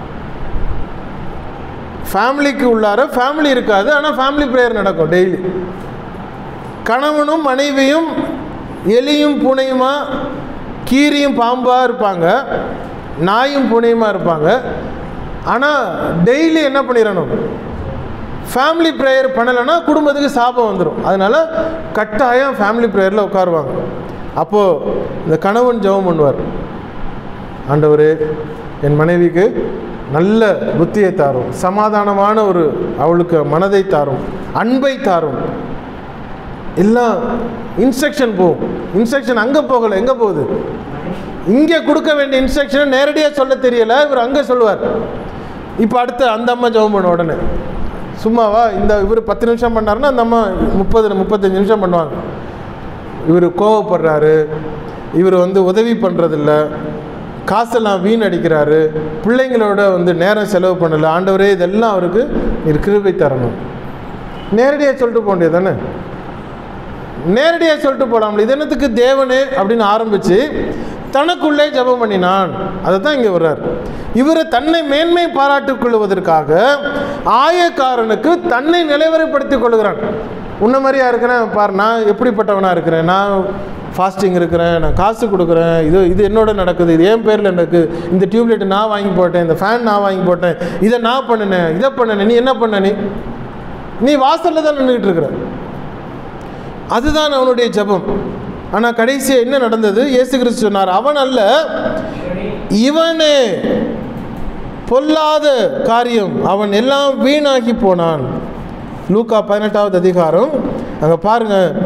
ஃபேமிலிக்கு உள்ளார ஃபேமிலி இருக்காது ஆனால் ஃபேமிலி ப்ரேயர் நடக்கும் டெய்லி கணவனும் மனைவியும் எலியும் பூனையுமா கீரியும் பாம்பாக இருப்பாங்க நாயும் பூனையுமா இருப்பாங்க ஆனால் டெய்லி என்ன பண்ணிடணும் ஃபேமிலி ப்ரேயர் பண்ணலைன்னா குடும்பத்துக்கு சாபம் வந்துடும் அதனால் கட்டாயம் ஃபேமிலி ப்ரேயரில் உட்காருவாங்க அப்போது இந்த கணவன் ஜெபம் பண்ணுவார் ஆண்டவரே என் மனைவிக்கு நல்ல புத்தியை தாரும் சமாதானமான ஒரு அவளுக்கு மனதை தாரும் அன்பை தாரும் எல்லாம் இன்ஸ்ட்ரக்ஷன் போகும் இன்ஸ்ட்ரக்ஷன் அங்கே போகலை எங்கே போகுது இங்கே கொடுக்க வேண்டிய இன்ஸ்ட்ரக்ஷன் நேரடியாக சொல்ல தெரியல இவர் அங்கே சொல்லுவார் இப்போ அடுத்து அந்த அம்மா ஜெபம் பண்ண உடனே சும்மாவா இந்த இவர் பத்து நிமிஷம் பண்ணாருன்னா அந்த அம்மா முப்பது முப்பத்தஞ்சு நிமிஷம் பண்ணுவாங்க இவர் கோவப்படுறாரு இவர் வந்து உதவி பண்ணுறதில்ல காசெல்லாம் வீண் அடிக்கிறாரு பிள்ளைங்களோட வந்து நேரம் செலவு பண்ணலை ஆண்டவரே இதெல்லாம் அவருக்கு நீர் கிருபை தரணும் நேரடியாக சொல்லிட்டு போக வேண்டியது தானே நேரடியாக சொல்லிட்டு போகலாம்ல இது என்னத்துக்கு தேவனே அப்படின்னு ஆரம்பித்து தனக்குள்ளே ஜெபம் பண்ணினான் அதை தான் இங்கே வர்றார் இவரை தன்னை மேன்மை பாராட்டிக் கொள்வதற்காக ஆயக்காரனுக்கு தன்னை நிலைவரைப்படுத்திக் கொள்கிறான் உன்ன மாதிரியா இருக்கிறேன் பார் நான் எப்படிப்பட்டவனாக இருக்கிறேன் நான் ஃபாஸ்டிங் இருக்கிறேன் நான் காசு கொடுக்குறேன் இது இது என்னோட நடக்குது இது என் பேரில் நடக்குது இந்த டியூப்லைட் நான் வாங்கி போட்டேன் இந்த ஃபேன் நான் வாங்கி போட்டேன் இதை நான் பண்ணினேன் இதை பண்ணினேன் நீ என்ன பண்ண நீ நீ வாசலில் தான் நின்றுக்கிட்டு இருக்கிற அதுதான் அவனுடைய ஜெபம் ஆனால் கடைசியாக என்ன நடந்தது இயேசு கிறிஸ்து சொன்னார் அவன் அல்ல இவனே பொல்லாத காரியம் அவன் எல்லாம் வீணாகி போனான் லூக்கா பதினெட்டாவது அதிகாரம் அங்கே பாருங்க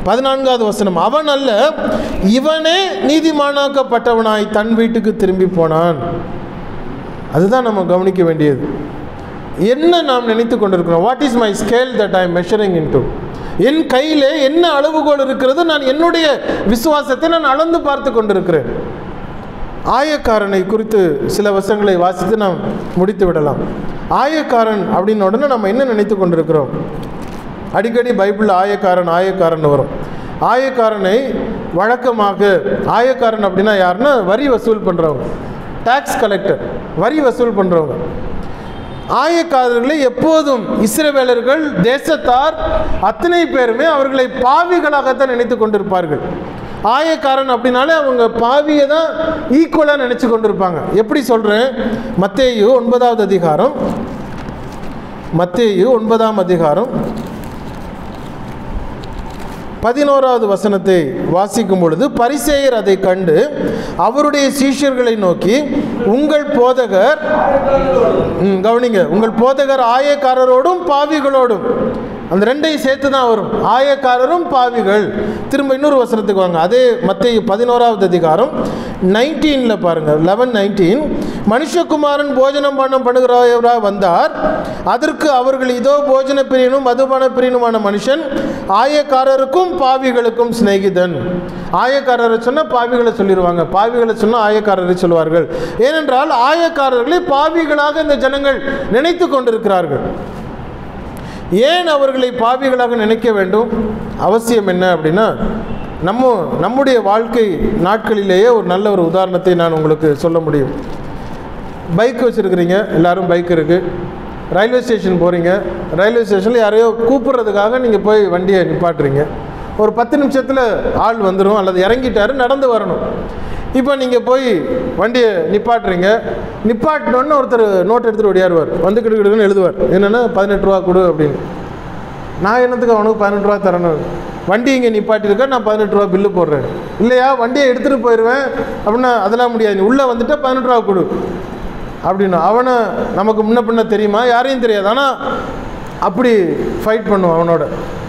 பதினான்காவது வசனம் அவன் அல்ல இவனே நீதிமானாக்கப்பட்டவனாய் தன் வீட்டுக்கு திரும்பி போனான் அதுதான் நம்ம கவனிக்க வேண்டியது என்ன நாம் நினைத்து கொண்டிருக்கிறோம் what is my scale that I measuring in என் கையிலே என்ன அளவுகோல் இருக்கிறது நான் என்னுடைய விசுவாசத்தை நான் அளந்து பார்த்து கொண்டிருக்கிறேன் ஆயக்காரனை குறித்து சில வசனங்களை வாசித்து நாம் முடித்து விடலாம் ஆயக்காரன் அப்படின்னு உடனே நம்ம என்ன நினைத்து கொண்டிருக்கிறோம் அடிக்கடி பைபிளில் ஆயக்காரன் ஆயக்காரன் வரும் ஆயக்காரனை வழக்கமாக ஆயக்காரன் அப்படின்னா யாருன்னா வரி வசூல் பண்ணுறவங்க டாக்ஸ் கலெக்டர் வரி வசூல் பண்ணுறவங்க ஆயக்காரர்களை எப்போதும் இஸ்ரவேலர்கள் தேசத்தார் அத்தனை பேருமே அவர்களை பாவிகளாகத்தான் நினைத்து கொண்டிருப்பார்கள் ஆயக்காரன் அப்படின்னாலே அவங்க பாவியை தான் ஈக்குவலாக நினச்சி கொண்டிருப்பாங்க எப்படி சொல்கிறேன் மத்தேயு ஒன்பதாவது அதிகாரம் மத்தேயு ஒன்பதாம் அதிகாரம் பதினோராவது வசனத்தை வாசிக்கும் பொழுது பரிசேயர் அதை கண்டு அவருடைய சீஷர்களை நோக்கி உங்கள் போதகர் ம், கவனிங்க உங்கள் போதகர் ஆயக்காரரோடும் பாவிகளோடும் அந்த ரெண்டையும் சேர்த்து தான் வரும் ஆயக்காரரும் பாவிகள் திரும்ப இன்னொரு வசனத்துக்கு வாங்க அதே மத்திய பதினோராவது அதிகாரம் நைன்டீனில் பாருங்கள் லெவன் நைன்டீன் மனுஷகுமாரன் போஜனம் பண்ண பண்ணுகிறவராக வந்தார் அதற்கு அவர்கள் இதோ போஜன பிரியனும் மதுபான பிரியனுமான மனுஷன் ஆயக்காரருக்கும் பாவிகளுக்கும் சிநேகிதன் ஆயக்காரரை சொன்னால் பாவிகளை சொல்லிடுவாங்க பாவிகளை சொன்னால் ஆயக்காரரை சொல்வார்கள் ஏனென்றால் ஆயக்காரர்களை பாவிகளாக இந்த ஜனங்கள் நினைத்து கொண்டிருக்கிறார்கள் ஏன் அவர்களை பாவிகளாக நினைக்க வேண்டும் அவசியம் என்ன அப்படின்னா நம்ம நம்முடைய வாழ்க்கை நாட்களிலேயே ஒரு நல்ல ஒரு உதாரணத்தை நான் உங்களுக்கு சொல்ல முடியும் பைக் வச்சுருக்கிறீங்க எல்லாரும் பைக் இருக்குது ரயில்வே ஸ்டேஷன் போகிறீங்க ரயில்வே ஸ்டேஷனில் யாரையோ கூப்பிட்றதுக்காக நீங்கள் போய் வண்டியை நிப்பாட்டுறீங்க ஒரு பத்து நிமிஷத்தில் ஆள் வந்துடும் அல்லது இறங்கிட்டாரு நடந்து வரணும் இப்போ நீங்கள் போய் வண்டியை நிப்பாட்டுறீங்க நிப்பாட்டினோன்னு ஒருத்தர் நோட் எடுத்துகிட்டு ஓடியாருவார் வந்து கிடுக்கிடுன்னு எழுதுவார் என்னென்னா பதினெட்டு ரூபா கொடு அப்படின்னு நான் என்னத்துக்கு அவனுக்கு பதினெட்டு ரூபா தரணும் வண்டி இங்கே நிப்பாட்டியிருக்க நான் பதினெட்டு ரூபா பில்லு போடுறேன் இல்லையா வண்டியை எடுத்துகிட்டு போயிடுவேன் அப்படின்னா அதெல்லாம் முடியாது நீ உள்ளே வந்துட்டா பதினெட்டு ரூபா கொடு அப்படின்னு அவனை நமக்கு முன்ன பின்ன தெரியுமா யாரையும் தெரியாது ஆனால் அப்படி ஃபைட் பண்ணுவான் அவனோட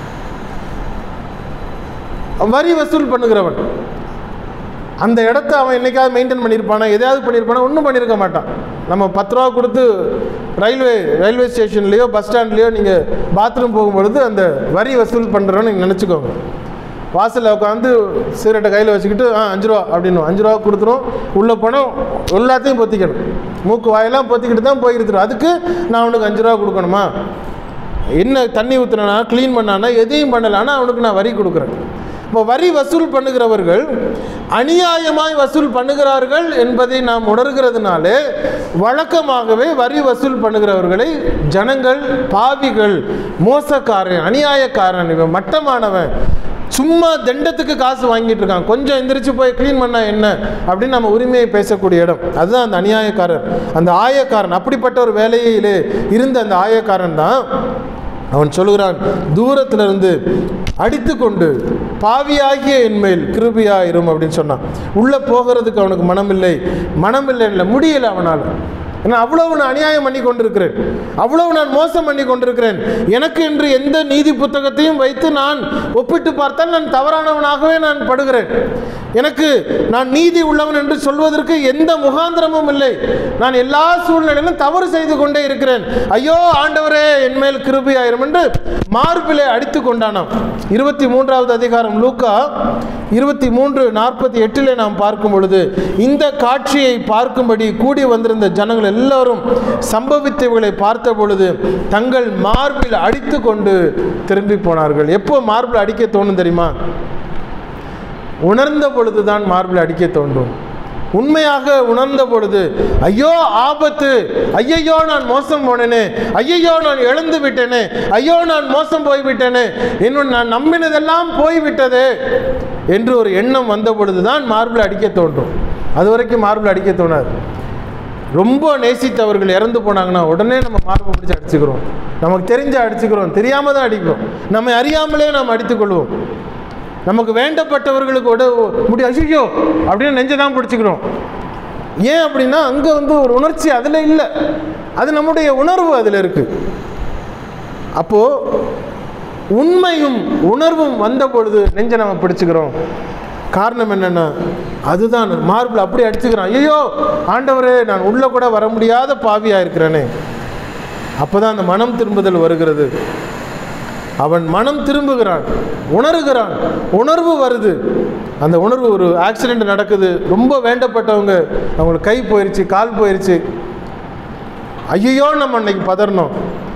வரி வசூல் பண்ணுகிறவன் அந்த இடத்த அவன் என்னைக்காவது மெயின்டைன் பண்ணியிருப்பானா எதையாவது பண்ணியிருப்பானா ஒன்றும் பண்ணியிருக்க மாட்டான் நம்ம பத்து ரூபா கொடுத்து ரயில்வே ரயில்வே ஸ்டேஷன்லேயோ பஸ் ஸ்டாண்ட்லேயோ நீங்கள் பாத்ரூம் போகும்பொழுது அந்த வரி வசூல் பண்ணுறோன்னு நீங்கள் நினச்சிக்கோங்க வாசலில் உட்காந்து சிகரெட்டை கையில் வச்சுக்கிட்டு ஆ அஞ்சு ரூபா அப்படின்னு அஞ்சு ரூபா கொடுத்துரும் உள்ளே போனால் எல்லாத்தையும் பொத்திக்கணும் மூக்கு வாயெல்லாம் பொத்திக்கிட்டு தான் போயிருத்துரும் அதுக்கு நான் அவனுக்கு அஞ்சு ரூபா கொடுக்கணுமா என்ன தண்ணி ஊற்றுனா க்ளீன் பண்ணானா எதையும் பண்ணலான்னா அவனுக்கு நான் வரி கொடுக்குறேன் இப்போ வரி வசூல் பண்ணுகிறவர்கள் அநியாயமாய் வசூல் பண்ணுகிறார்கள் என்பதை நாம் உணர்கிறதுனாலே வழக்கமாகவே வரி வசூல் பண்ணுகிறவர்களை ஜனங்கள் பாவிகள் மோசக்காரன் அநியாயக்காரன் இவன் மட்டமானவன் சும்மா தண்டத்துக்கு காசு வாங்கிட்டு இருக்கான் கொஞ்சம் எந்திரிச்சு போய் க்ளீன் பண்ணா என்ன அப்படின்னு நம்ம உரிமையை பேசக்கூடிய இடம் அதுதான் அந்த அநியாயக்காரர் அந்த ஆயக்காரன் அப்படிப்பட்ட ஒரு வேலையிலே இருந்த அந்த ஆயக்காரன் தான் அவன் சொல்கிறான் தூரத்திலிருந்து அடித்து கொண்டு பாவியாகிய என்மேல் கிருபியாயிரும் அப்படின்னு சொன்னான் உள்ளே போகிறதுக்கு அவனுக்கு மனமில்லை மனமில்லை இல்லை முடியல அவனால் ஏன்னா அவ்வளவு நான் அநியாயம் பண்ணி கொண்டிருக்கிறேன் அவ்வளவு நான் மோசம் பண்ணி கொண்டிருக்கிறேன் எனக்கு என்று எந்த நீதி புத்தகத்தையும் வைத்து நான் ஒப்பிட்டு பார்த்தால் நான் தவறானவனாகவே நான் படுகிறேன் எனக்கு நான் நீதி உள்ளவன் என்று சொல்வதற்கு எந்த முகாந்திரமும் இல்லை நான் எல்லா சூழ்நிலையிலும் தவறு செய்து கொண்டே இருக்கிறேன் ஐயோ ஆண்டவரே என்மேல் கிருபையாயிரும் என்று மார்பிலே அடித்து கொண்டானாம் இருபத்தி மூன்றாவது அதிகாரம் லூக்கா இருபத்தி மூன்று நாற்பத்தி எட்டிலே நாம் பார்க்கும் பொழுது இந்த காட்சியை பார்க்கும்படி கூடி வந்திருந்த ஜனங்கள் எல்லாரும் சம்பவித்தவர்களை பார்த்த பொழுது தங்கள் மார்பில் அடித்து கொண்டு திரும்பி போனார்கள் எப்போ மார்பில் அடிக்க தோணும் தெரியுமா உணர்ந்த பொழுதுதான் மார்பில் அடிக்க தோன்றும் உண்மையாக உணர்ந்த பொழுது ஐயோ ஆபத்து ஐயையோ நான் மோசம் போனேனே ஐயையோ நான் இழந்து விட்டேனே ஐயோ நான் மோசம் போய்விட்டேனே இன்னும் நான் நம்பினதெல்லாம் போய்விட்டதே என்று ஒரு எண்ணம் வந்த பொழுதுதான் மார்பில் அடிக்க தோன்றும் அது வரைக்கும் மார்பில் அடிக்க தோணாது ரொம்ப நேசித்தவர்கள் இறந்து போனாங்கன்னா உடனே நம்ம மார்பை பிடிச்சி அடிச்சுக்கிறோம் நமக்கு தெரிஞ்ச அடிச்சுக்கிறோம் தெரியாம தான் அடிக்கிறோம் நம்ம அறியாமலே நாம் அடித்துக்கொள்வோம் நமக்கு வேண்டப்பட்டவர்களுக்கு உட முடி அசியோ அப்படின்னு நெஞ்சை தான் பிடிச்சிக்கிறோம் ஏன் அப்படின்னா அங்கே வந்து ஒரு உணர்ச்சி அதில் இல்லை அது நம்முடைய உணர்வு அதில் இருக்குது அப்போது உண்மையும் உணர்வும் வந்த பொழுது நெஞ்சை நம்ம பிடிச்சுக்கிறோம் காரணம் என்னென்னா அதுதான் மார்பிள் அப்படி அடிச்சுக்கிறான் ஐயோ ஆண்டவரே நான் உள்ளே கூட வர முடியாத பாவியாக இருக்கிறேனே அப்போ தான் அந்த மனம் திரும்புதல் வருகிறது அவன் மனம் திரும்புகிறான் உணர்கிறான் உணர்வு வருது அந்த உணர்வு ஒரு ஆக்சிடெண்ட் நடக்குது ரொம்ப வேண்டப்பட்டவங்க அவங்களுக்கு கை போயிருச்சு கால் போயிருச்சு ஐயோ நம்ம அன்னைக்கு பதறணும்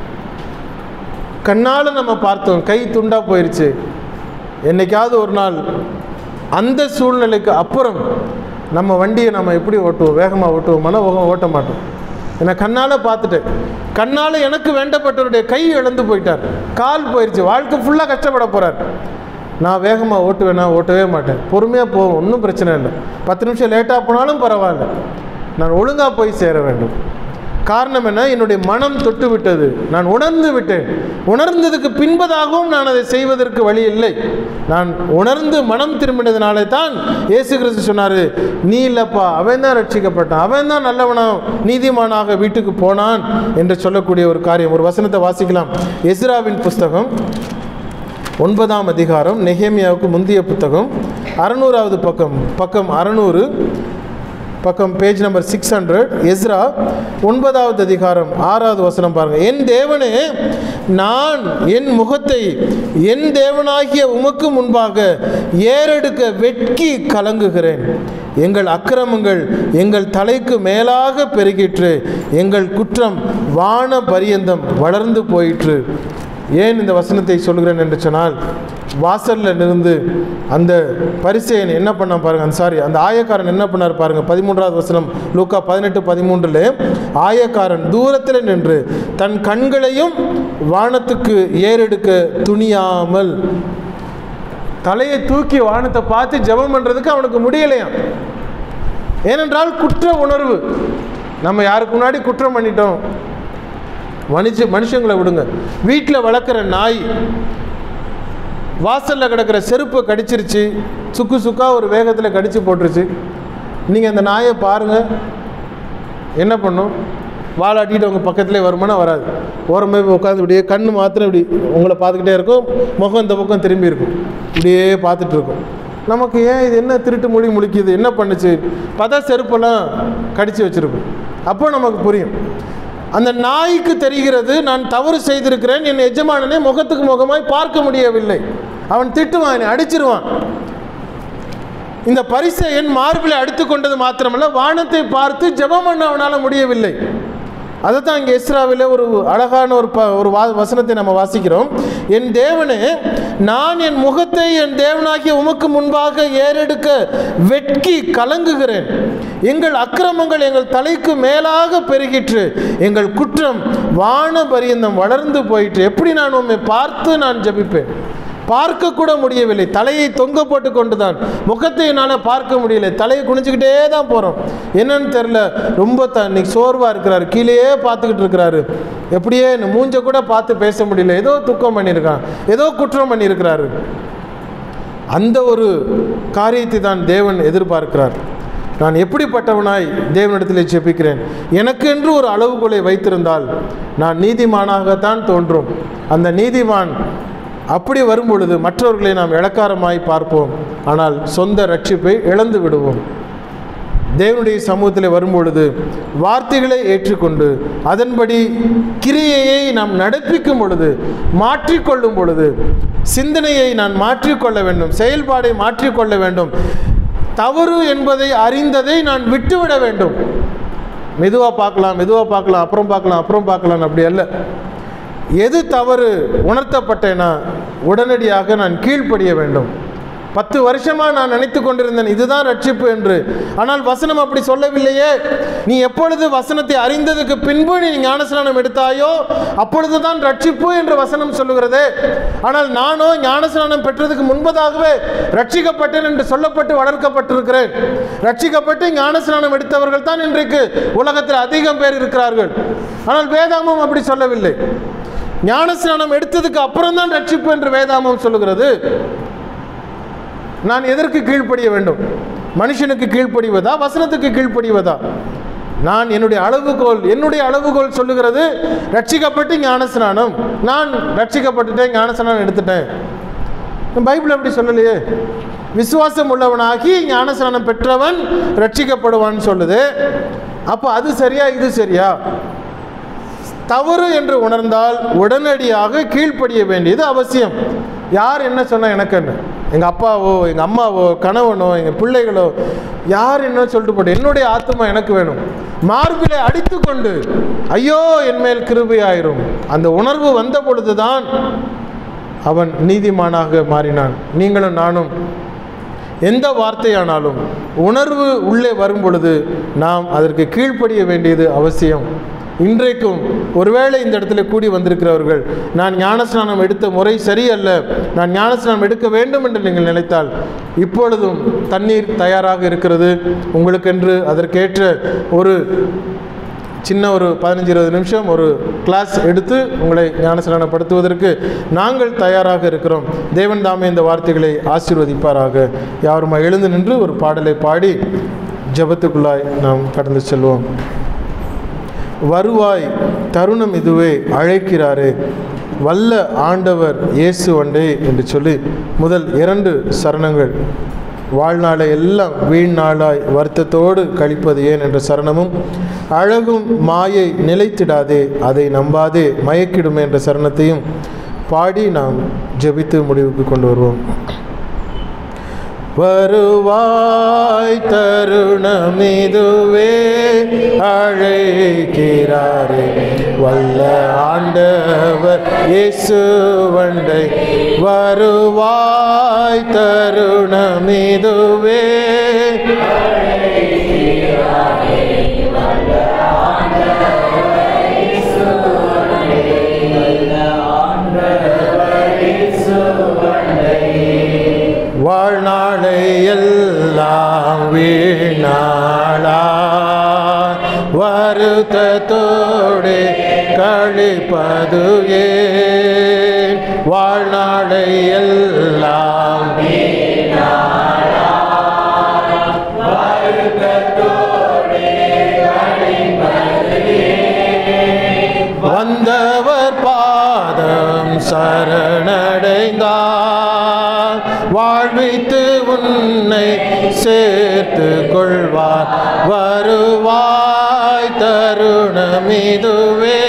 கண்ணால் நம்ம பார்த்தோம் கை துண்டா போயிருச்சு என்னைக்காவது ஒரு நாள் அந்த சூழ்நிலைக்கு அப்புறம் நம்ம வண்டியை நம்ம எப்படி ஓட்டுவோம் வேகமாக ஓட்டுவோமானா வேகமாக ஓட்ட மாட்டோம் ஏன்னா கண்ணால் பார்த்துட்டேன் கண்ணால் எனக்கு வேண்டப்பட்டவருடைய கை இழந்து போயிட்டார் கால் போயிடுச்சு வாழ்க்கை ஃபுல்லாக கஷ்டப்பட போகிறார் நான் வேகமாக ஓட்டுவேனா ஓட்டவே மாட்டேன் பொறுமையாக போவோம் ஒன்றும் பிரச்சனை இல்லை பத்து நிமிஷம் லேட்டாக போனாலும் பரவாயில்ல நான் ஒழுங்காக போய் சேர வேண்டும் காரணம் என்ன என்னுடைய மனம் தொட்டு விட்டது நான் உணர்ந்து விட்டேன் உணர்ந்ததுக்கு பின்பதாகவும் நான் அதை செய்வதற்கு வழி இல்லை நான் உணர்ந்து மனம் திரும்பினதுனாலே தான் இயேசு கிறிஸ்து சொன்னார் நீ இல்லைப்பா அவன் தான் ரட்சிக்கப்பட்டான் அவன் தான் நல்லவனாம் நீதிமானாக வீட்டுக்கு போனான் என்று சொல்லக்கூடிய ஒரு காரியம் ஒரு வசனத்தை வாசிக்கலாம் எஸ்ராவின் புஸ்தகம் ஒன்பதாம் அதிகாரம் நெஹேமியாவுக்கு முந்தைய புத்தகம் அறநூறாவது பக்கம் பக்கம் அறநூறு பக்கம் page number six hundred Ezra ஒன்பதாவது அதிகாரம் ஆறாவது வசனம் பாருங்கள் என் தேவனே நான் என் முகத்தை என் தேவனாகிய உமக்கு முன்பாக ஏறெடுக்க வெட்கி கலங்குகிறேன் எங்கள் அக்கிரமங்கள் எங்கள் தலைக்கு மேலாக பெருகிற்று எங்கள் குற்றம் வான பரியந்தம் வளர்ந்து போயிற்று ஏன் இந்த வசனத்தை சொல்கிறேன் என்று சொன்னால் வாசலில் இருந்து அந்த பரிசையன் என்ன பண்ண பாருங்க அந்த சாரி அந்த ஆயக்காரன் என்ன பண்ணார் பாருங்க பதிமூன்றாவது வசனம் லூக்கா பதினெட்டு பதிமூன்றில் ஆயக்காரன் தூரத்தில் நின்று தன் கண்களையும் வானத்துக்கு ஏறெடுக்க துணியாமல் தலையை தூக்கி வானத்தை பார்த்து ஜெபம் பண்ணுறதுக்கு அவனுக்கு முடியலையாம் ஏனென்றால் குற்ற உணர்வு நம்ம யாருக்கு முன்னாடி குற்றம் பண்ணிட்டோம் மனுஷ மனுஷங்களை விடுங்க வீட்டில் வளர்க்குற நாய் வாசலில் கிடக்கிற செருப்பை கடிச்சிருச்சு சுக்கு சுக்கா ஒரு வேகத்தில் கடிச்சு போட்டுருச்சு நீங்கள் அந்த நாயை பாருங்கள் என்ன பண்ணும் வாலாட்டிட்டு உங்கள் பக்கத்துலேயே வருமானா வராது ஓரமே உட்காந்து இப்படியே கண்ணு மாத்திரம் இப்படி உங்களை பார்த்துக்கிட்டே இருக்கும் முகம் இந்த பக்கம் திரும்பி இருக்கும் இப்படியே பார்த்துட்டு இருக்கும் நமக்கு ஏன் இது என்ன திருட்டு மொழி முழிக்குது என்ன பண்ணுச்சு பார்த்தா செருப்பெல்லாம் கடிச்சு வச்சுருக்கும் அப்போ நமக்கு புரியும் அந்த நாய்க்கு தெரிகிறது நான் தவறு செய்திருக்கிறேன் என் எஜமானனை முகத்துக்கு முகமாய் பார்க்க முடியவில்லை அவன் திட்டுவான் என்னை அடிச்சிருவான் இந்த பரிசை என் மார்பில் அடித்து கொண்டது மாத்திரமல்ல வானத்தை பார்த்து ஜெபம் பண்ண அவனால் முடியவில்லை அதை தான் இங்கே இஸ்ராவில் ஒரு அழகான ஒரு ப ஒரு வா வசனத்தை நம்ம வாசிக்கிறோம் என் தேவனே நான் என் முகத்தை என் தேவனாகிய உமக்கு முன்பாக ஏறெடுக்க வெட்கி கலங்குகிறேன் எங்கள் அக்கிரமங்கள் எங்கள் தலைக்கு மேலாக பெருகிற்று எங்கள் குற்றம் வான பரியந்தம் வளர்ந்து போயிற்று எப்படி நான் உம்மை பார்த்து நான் ஜெபிப்பேன் பார்க்க கூட முடியவில்லை தலையை தொங்க போட்டு கொண்டு தான் முகத்தை என்னால் பார்க்க முடியல தலையை குனிஞ்சுக்கிட்டே தான் போகிறோம் என்னன்னு தெரில ரொம்ப த இன்னைக்கு சோர்வாக இருக்கிறாரு கீழேயே பார்த்துக்கிட்டு இருக்கிறாரு எப்படியே இந்த மூஞ்ச கூட பார்த்து பேச முடியல ஏதோ துக்கம் பண்ணியிருக்கான் ஏதோ குற்றம் பண்ணியிருக்கிறாரு அந்த ஒரு காரியத்தை தான் தேவன் எதிர்பார்க்கிறார் நான் எப்படிப்பட்டவனாய் தேவனிடத்தில் ஜெபிக்கிறேன் எனக்கென்று ஒரு அளவுகோலை வைத்திருந்தால் நான் நீதிமானாகத்தான் தோன்றும் அந்த நீதிமான் அப்படி வரும் பொழுது மற்றவர்களை நாம் இளக்காரமாய் பார்ப்போம் ஆனால் சொந்த ரட்சிப்பை இழந்து விடுவோம் தேவனுடைய சமூகத்தில் வரும்பொழுது வார்த்தைகளை ஏற்றுக்கொண்டு அதன்படி கிரியையை நாம் நடப்பிக்கும் பொழுது மாற்றிக்கொள்ளும் பொழுது சிந்தனையை நான் மாற்றிக்கொள்ள வேண்டும் செயல்பாடை மாற்றிக்கொள்ள வேண்டும் தவறு என்பதை அறிந்ததை நான் விட்டுவிட வேண்டும் மெதுவாக பார்க்கலாம் மெதுவாக பார்க்கலாம் அப்புறம் பார்க்கலாம் அப்புறம் பார்க்கலாம் அப்படி அல்ல எது தவறு உணர்த்தப்பட்டேனா உடனடியாக நான் கீழ்ப்படிய வேண்டும் பத்து வருஷமாக நான் நினைத்து கொண்டிருந்தேன் இதுதான் ரட்சிப்பு என்று ஆனால் வசனம் அப்படி சொல்லவில்லையே நீ எப்பொழுது வசனத்தை அறிந்ததுக்கு பின்பு நீ ஞானஸ்நானம் எடுத்தாயோ அப்பொழுது தான் ரட்சிப்பு என்று வசனம் சொல்லுகிறதே ஆனால் நானோ ஞானஸ்நானம் பெற்றதுக்கு முன்பதாகவே ரட்சிக்கப்பட்டேன் என்று சொல்லப்பட்டு வளர்க்கப்பட்டிருக்கிறேன் ரட்சிக்கப்பட்டு ஞானஸ்நானம் எடுத்தவர்கள் தான் இன்றைக்கு உலகத்தில் அதிகம் பேர் இருக்கிறார்கள் ஆனால் வேதாமம் அப்படி சொல்லவில்லை ஞானஸ்நானம் எடுத்ததுக்கு அப்புறம் தான் ரட்சிப்பு என்று வேதாமம் சொல்லுகிறது நான் எதற்கு கீழ்ப்படிய வேண்டும் மனுஷனுக்கு கீழ்ப்படிவதா வசனத்துக்கு கீழ்ப்படிவதா நான் என்னுடைய அளவுகோல் என்னுடைய அளவுகோல் சொல்லுகிறது ரட்சிக்கப்பட்டு ஞானஸ்நானம் நான் ரட்சிக்கப்பட்டுட்டேன் ஞானஸ்நானம் எடுத்துட்டேன் பைபிள் அப்படி சொல்லலையே விசுவாசம் உள்ளவனாகி ஞானஸ்நானம் பெற்றவன் ரட்சிக்கப்படுவான்னு சொல்லுது அப்போ அது சரியா இது சரியா தவறு என்று உணர்ந்தால் உடனடியாக கீழ்ப்படிய வேண்டியது அவசியம் யார் என்ன சொன்னா எனக்கு என்ன எங்கள் அப்பாவோ எங்கள் அம்மாவோ கணவனோ எங்கள் பிள்ளைகளோ யார் என்ன சொல்லிட்டு போட்டு என்னுடைய ஆத்மா எனக்கு வேணும் மார்பிலை அடித்து கொண்டு ஐயோ என் மேல் கிருபையாயிரும் அந்த உணர்வு வந்த பொழுதுதான் அவன் நீதிமானாக மாறினான் நீங்களும் நானும் எந்த வார்த்தையானாலும் உணர்வு உள்ளே வரும் பொழுது நாம் அதற்கு கீழ்ப்படிய வேண்டியது அவசியம் இன்றைக்கும் ஒருவேளை இந்த இடத்துல கூடி வந்திருக்கிறவர்கள் நான் ஞானஸ்நானம் எடுத்த முறை சரியல்ல நான் ஞானஸ்நானம் எடுக்க வேண்டும் என்று நீங்கள் நினைத்தால் இப்பொழுதும் தண்ணீர் தயாராக இருக்கிறது உங்களுக்கென்று அதற்கேற்ற ஒரு சின்ன ஒரு பதினஞ்சு இருபது நிமிஷம் ஒரு கிளாஸ் எடுத்து உங்களை ஞானஸ்நானப்படுத்துவதற்கு நாங்கள் தயாராக இருக்கிறோம் தேவன் தாமே இந்த வார்த்தைகளை ஆசீர்வதிப்பாராக யாருமா எழுந்து நின்று ஒரு பாடலை பாடி ஜெபத்துக்குள்ளாய் நாம் கடந்து செல்வோம் வருவாய் தருணம் இதுவே அழைக்கிறாரே வல்ல ஆண்டவர் இயேசு வண்டே என்று சொல்லி முதல் இரண்டு சரணங்கள் வாழ்நாளை எல்லாம் வீண் நாளாய் வருத்தத்தோடு கழிப்பது ஏன் என்ற சரணமும் அழகும் மாயை நிலைத்திடாதே அதை நம்பாதே மயக்கிடுமே என்ற சரணத்தையும் பாடி நாம் ஜெபித்து முடிவுக்கு கொண்டு வருவோம் வருவாய் தருணமிதுவே அழைக்கிறாரே வல்ல ஆண்டவர் இயேசு வண்டை வருவாய் தருணமிதுவே வாழ்நாளை எல்லாம் வீணாளா வருத்தத்தோடு கழிப்பது ஏன் வாழ்நாளை எல்லாம் வந்தவர் பாதம் சரணடைந்தார் வாழ்வித்து உன்னை சேர்த்து கொள்வார் வருவாய் தருணமிதுவே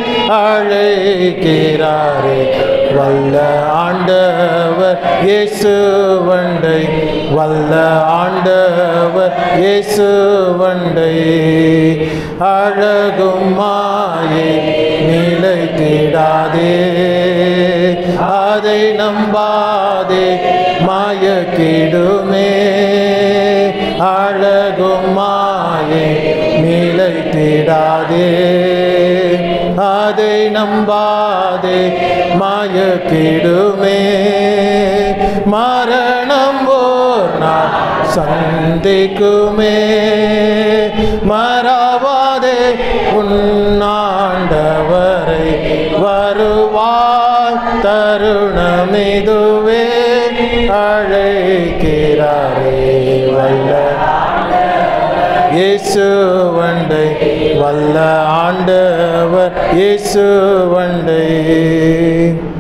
அழைக்கிறாரே வல்ல ஆண்டவர் இயேசு வண்டை வல்ல ஆண்டவர் இயேசு வண்டை அழகும் மாயை நிலைத்திடாதே அதை நம்பாதே மாயக்கிடுமே அழகும் மாயை நிலைத்திடாதே அதை நம்பாதே மாயக்கிடுமே மரணம் ஓர் நாள் சந்திக்குமே மறவாதே உன்னாண்டவரை வருவாய் தருணமிதுவே அழைக்கிறாரே வல்ல இயேசு வண்டை வல்ல ஆண்டவர் இயேசு வண்டை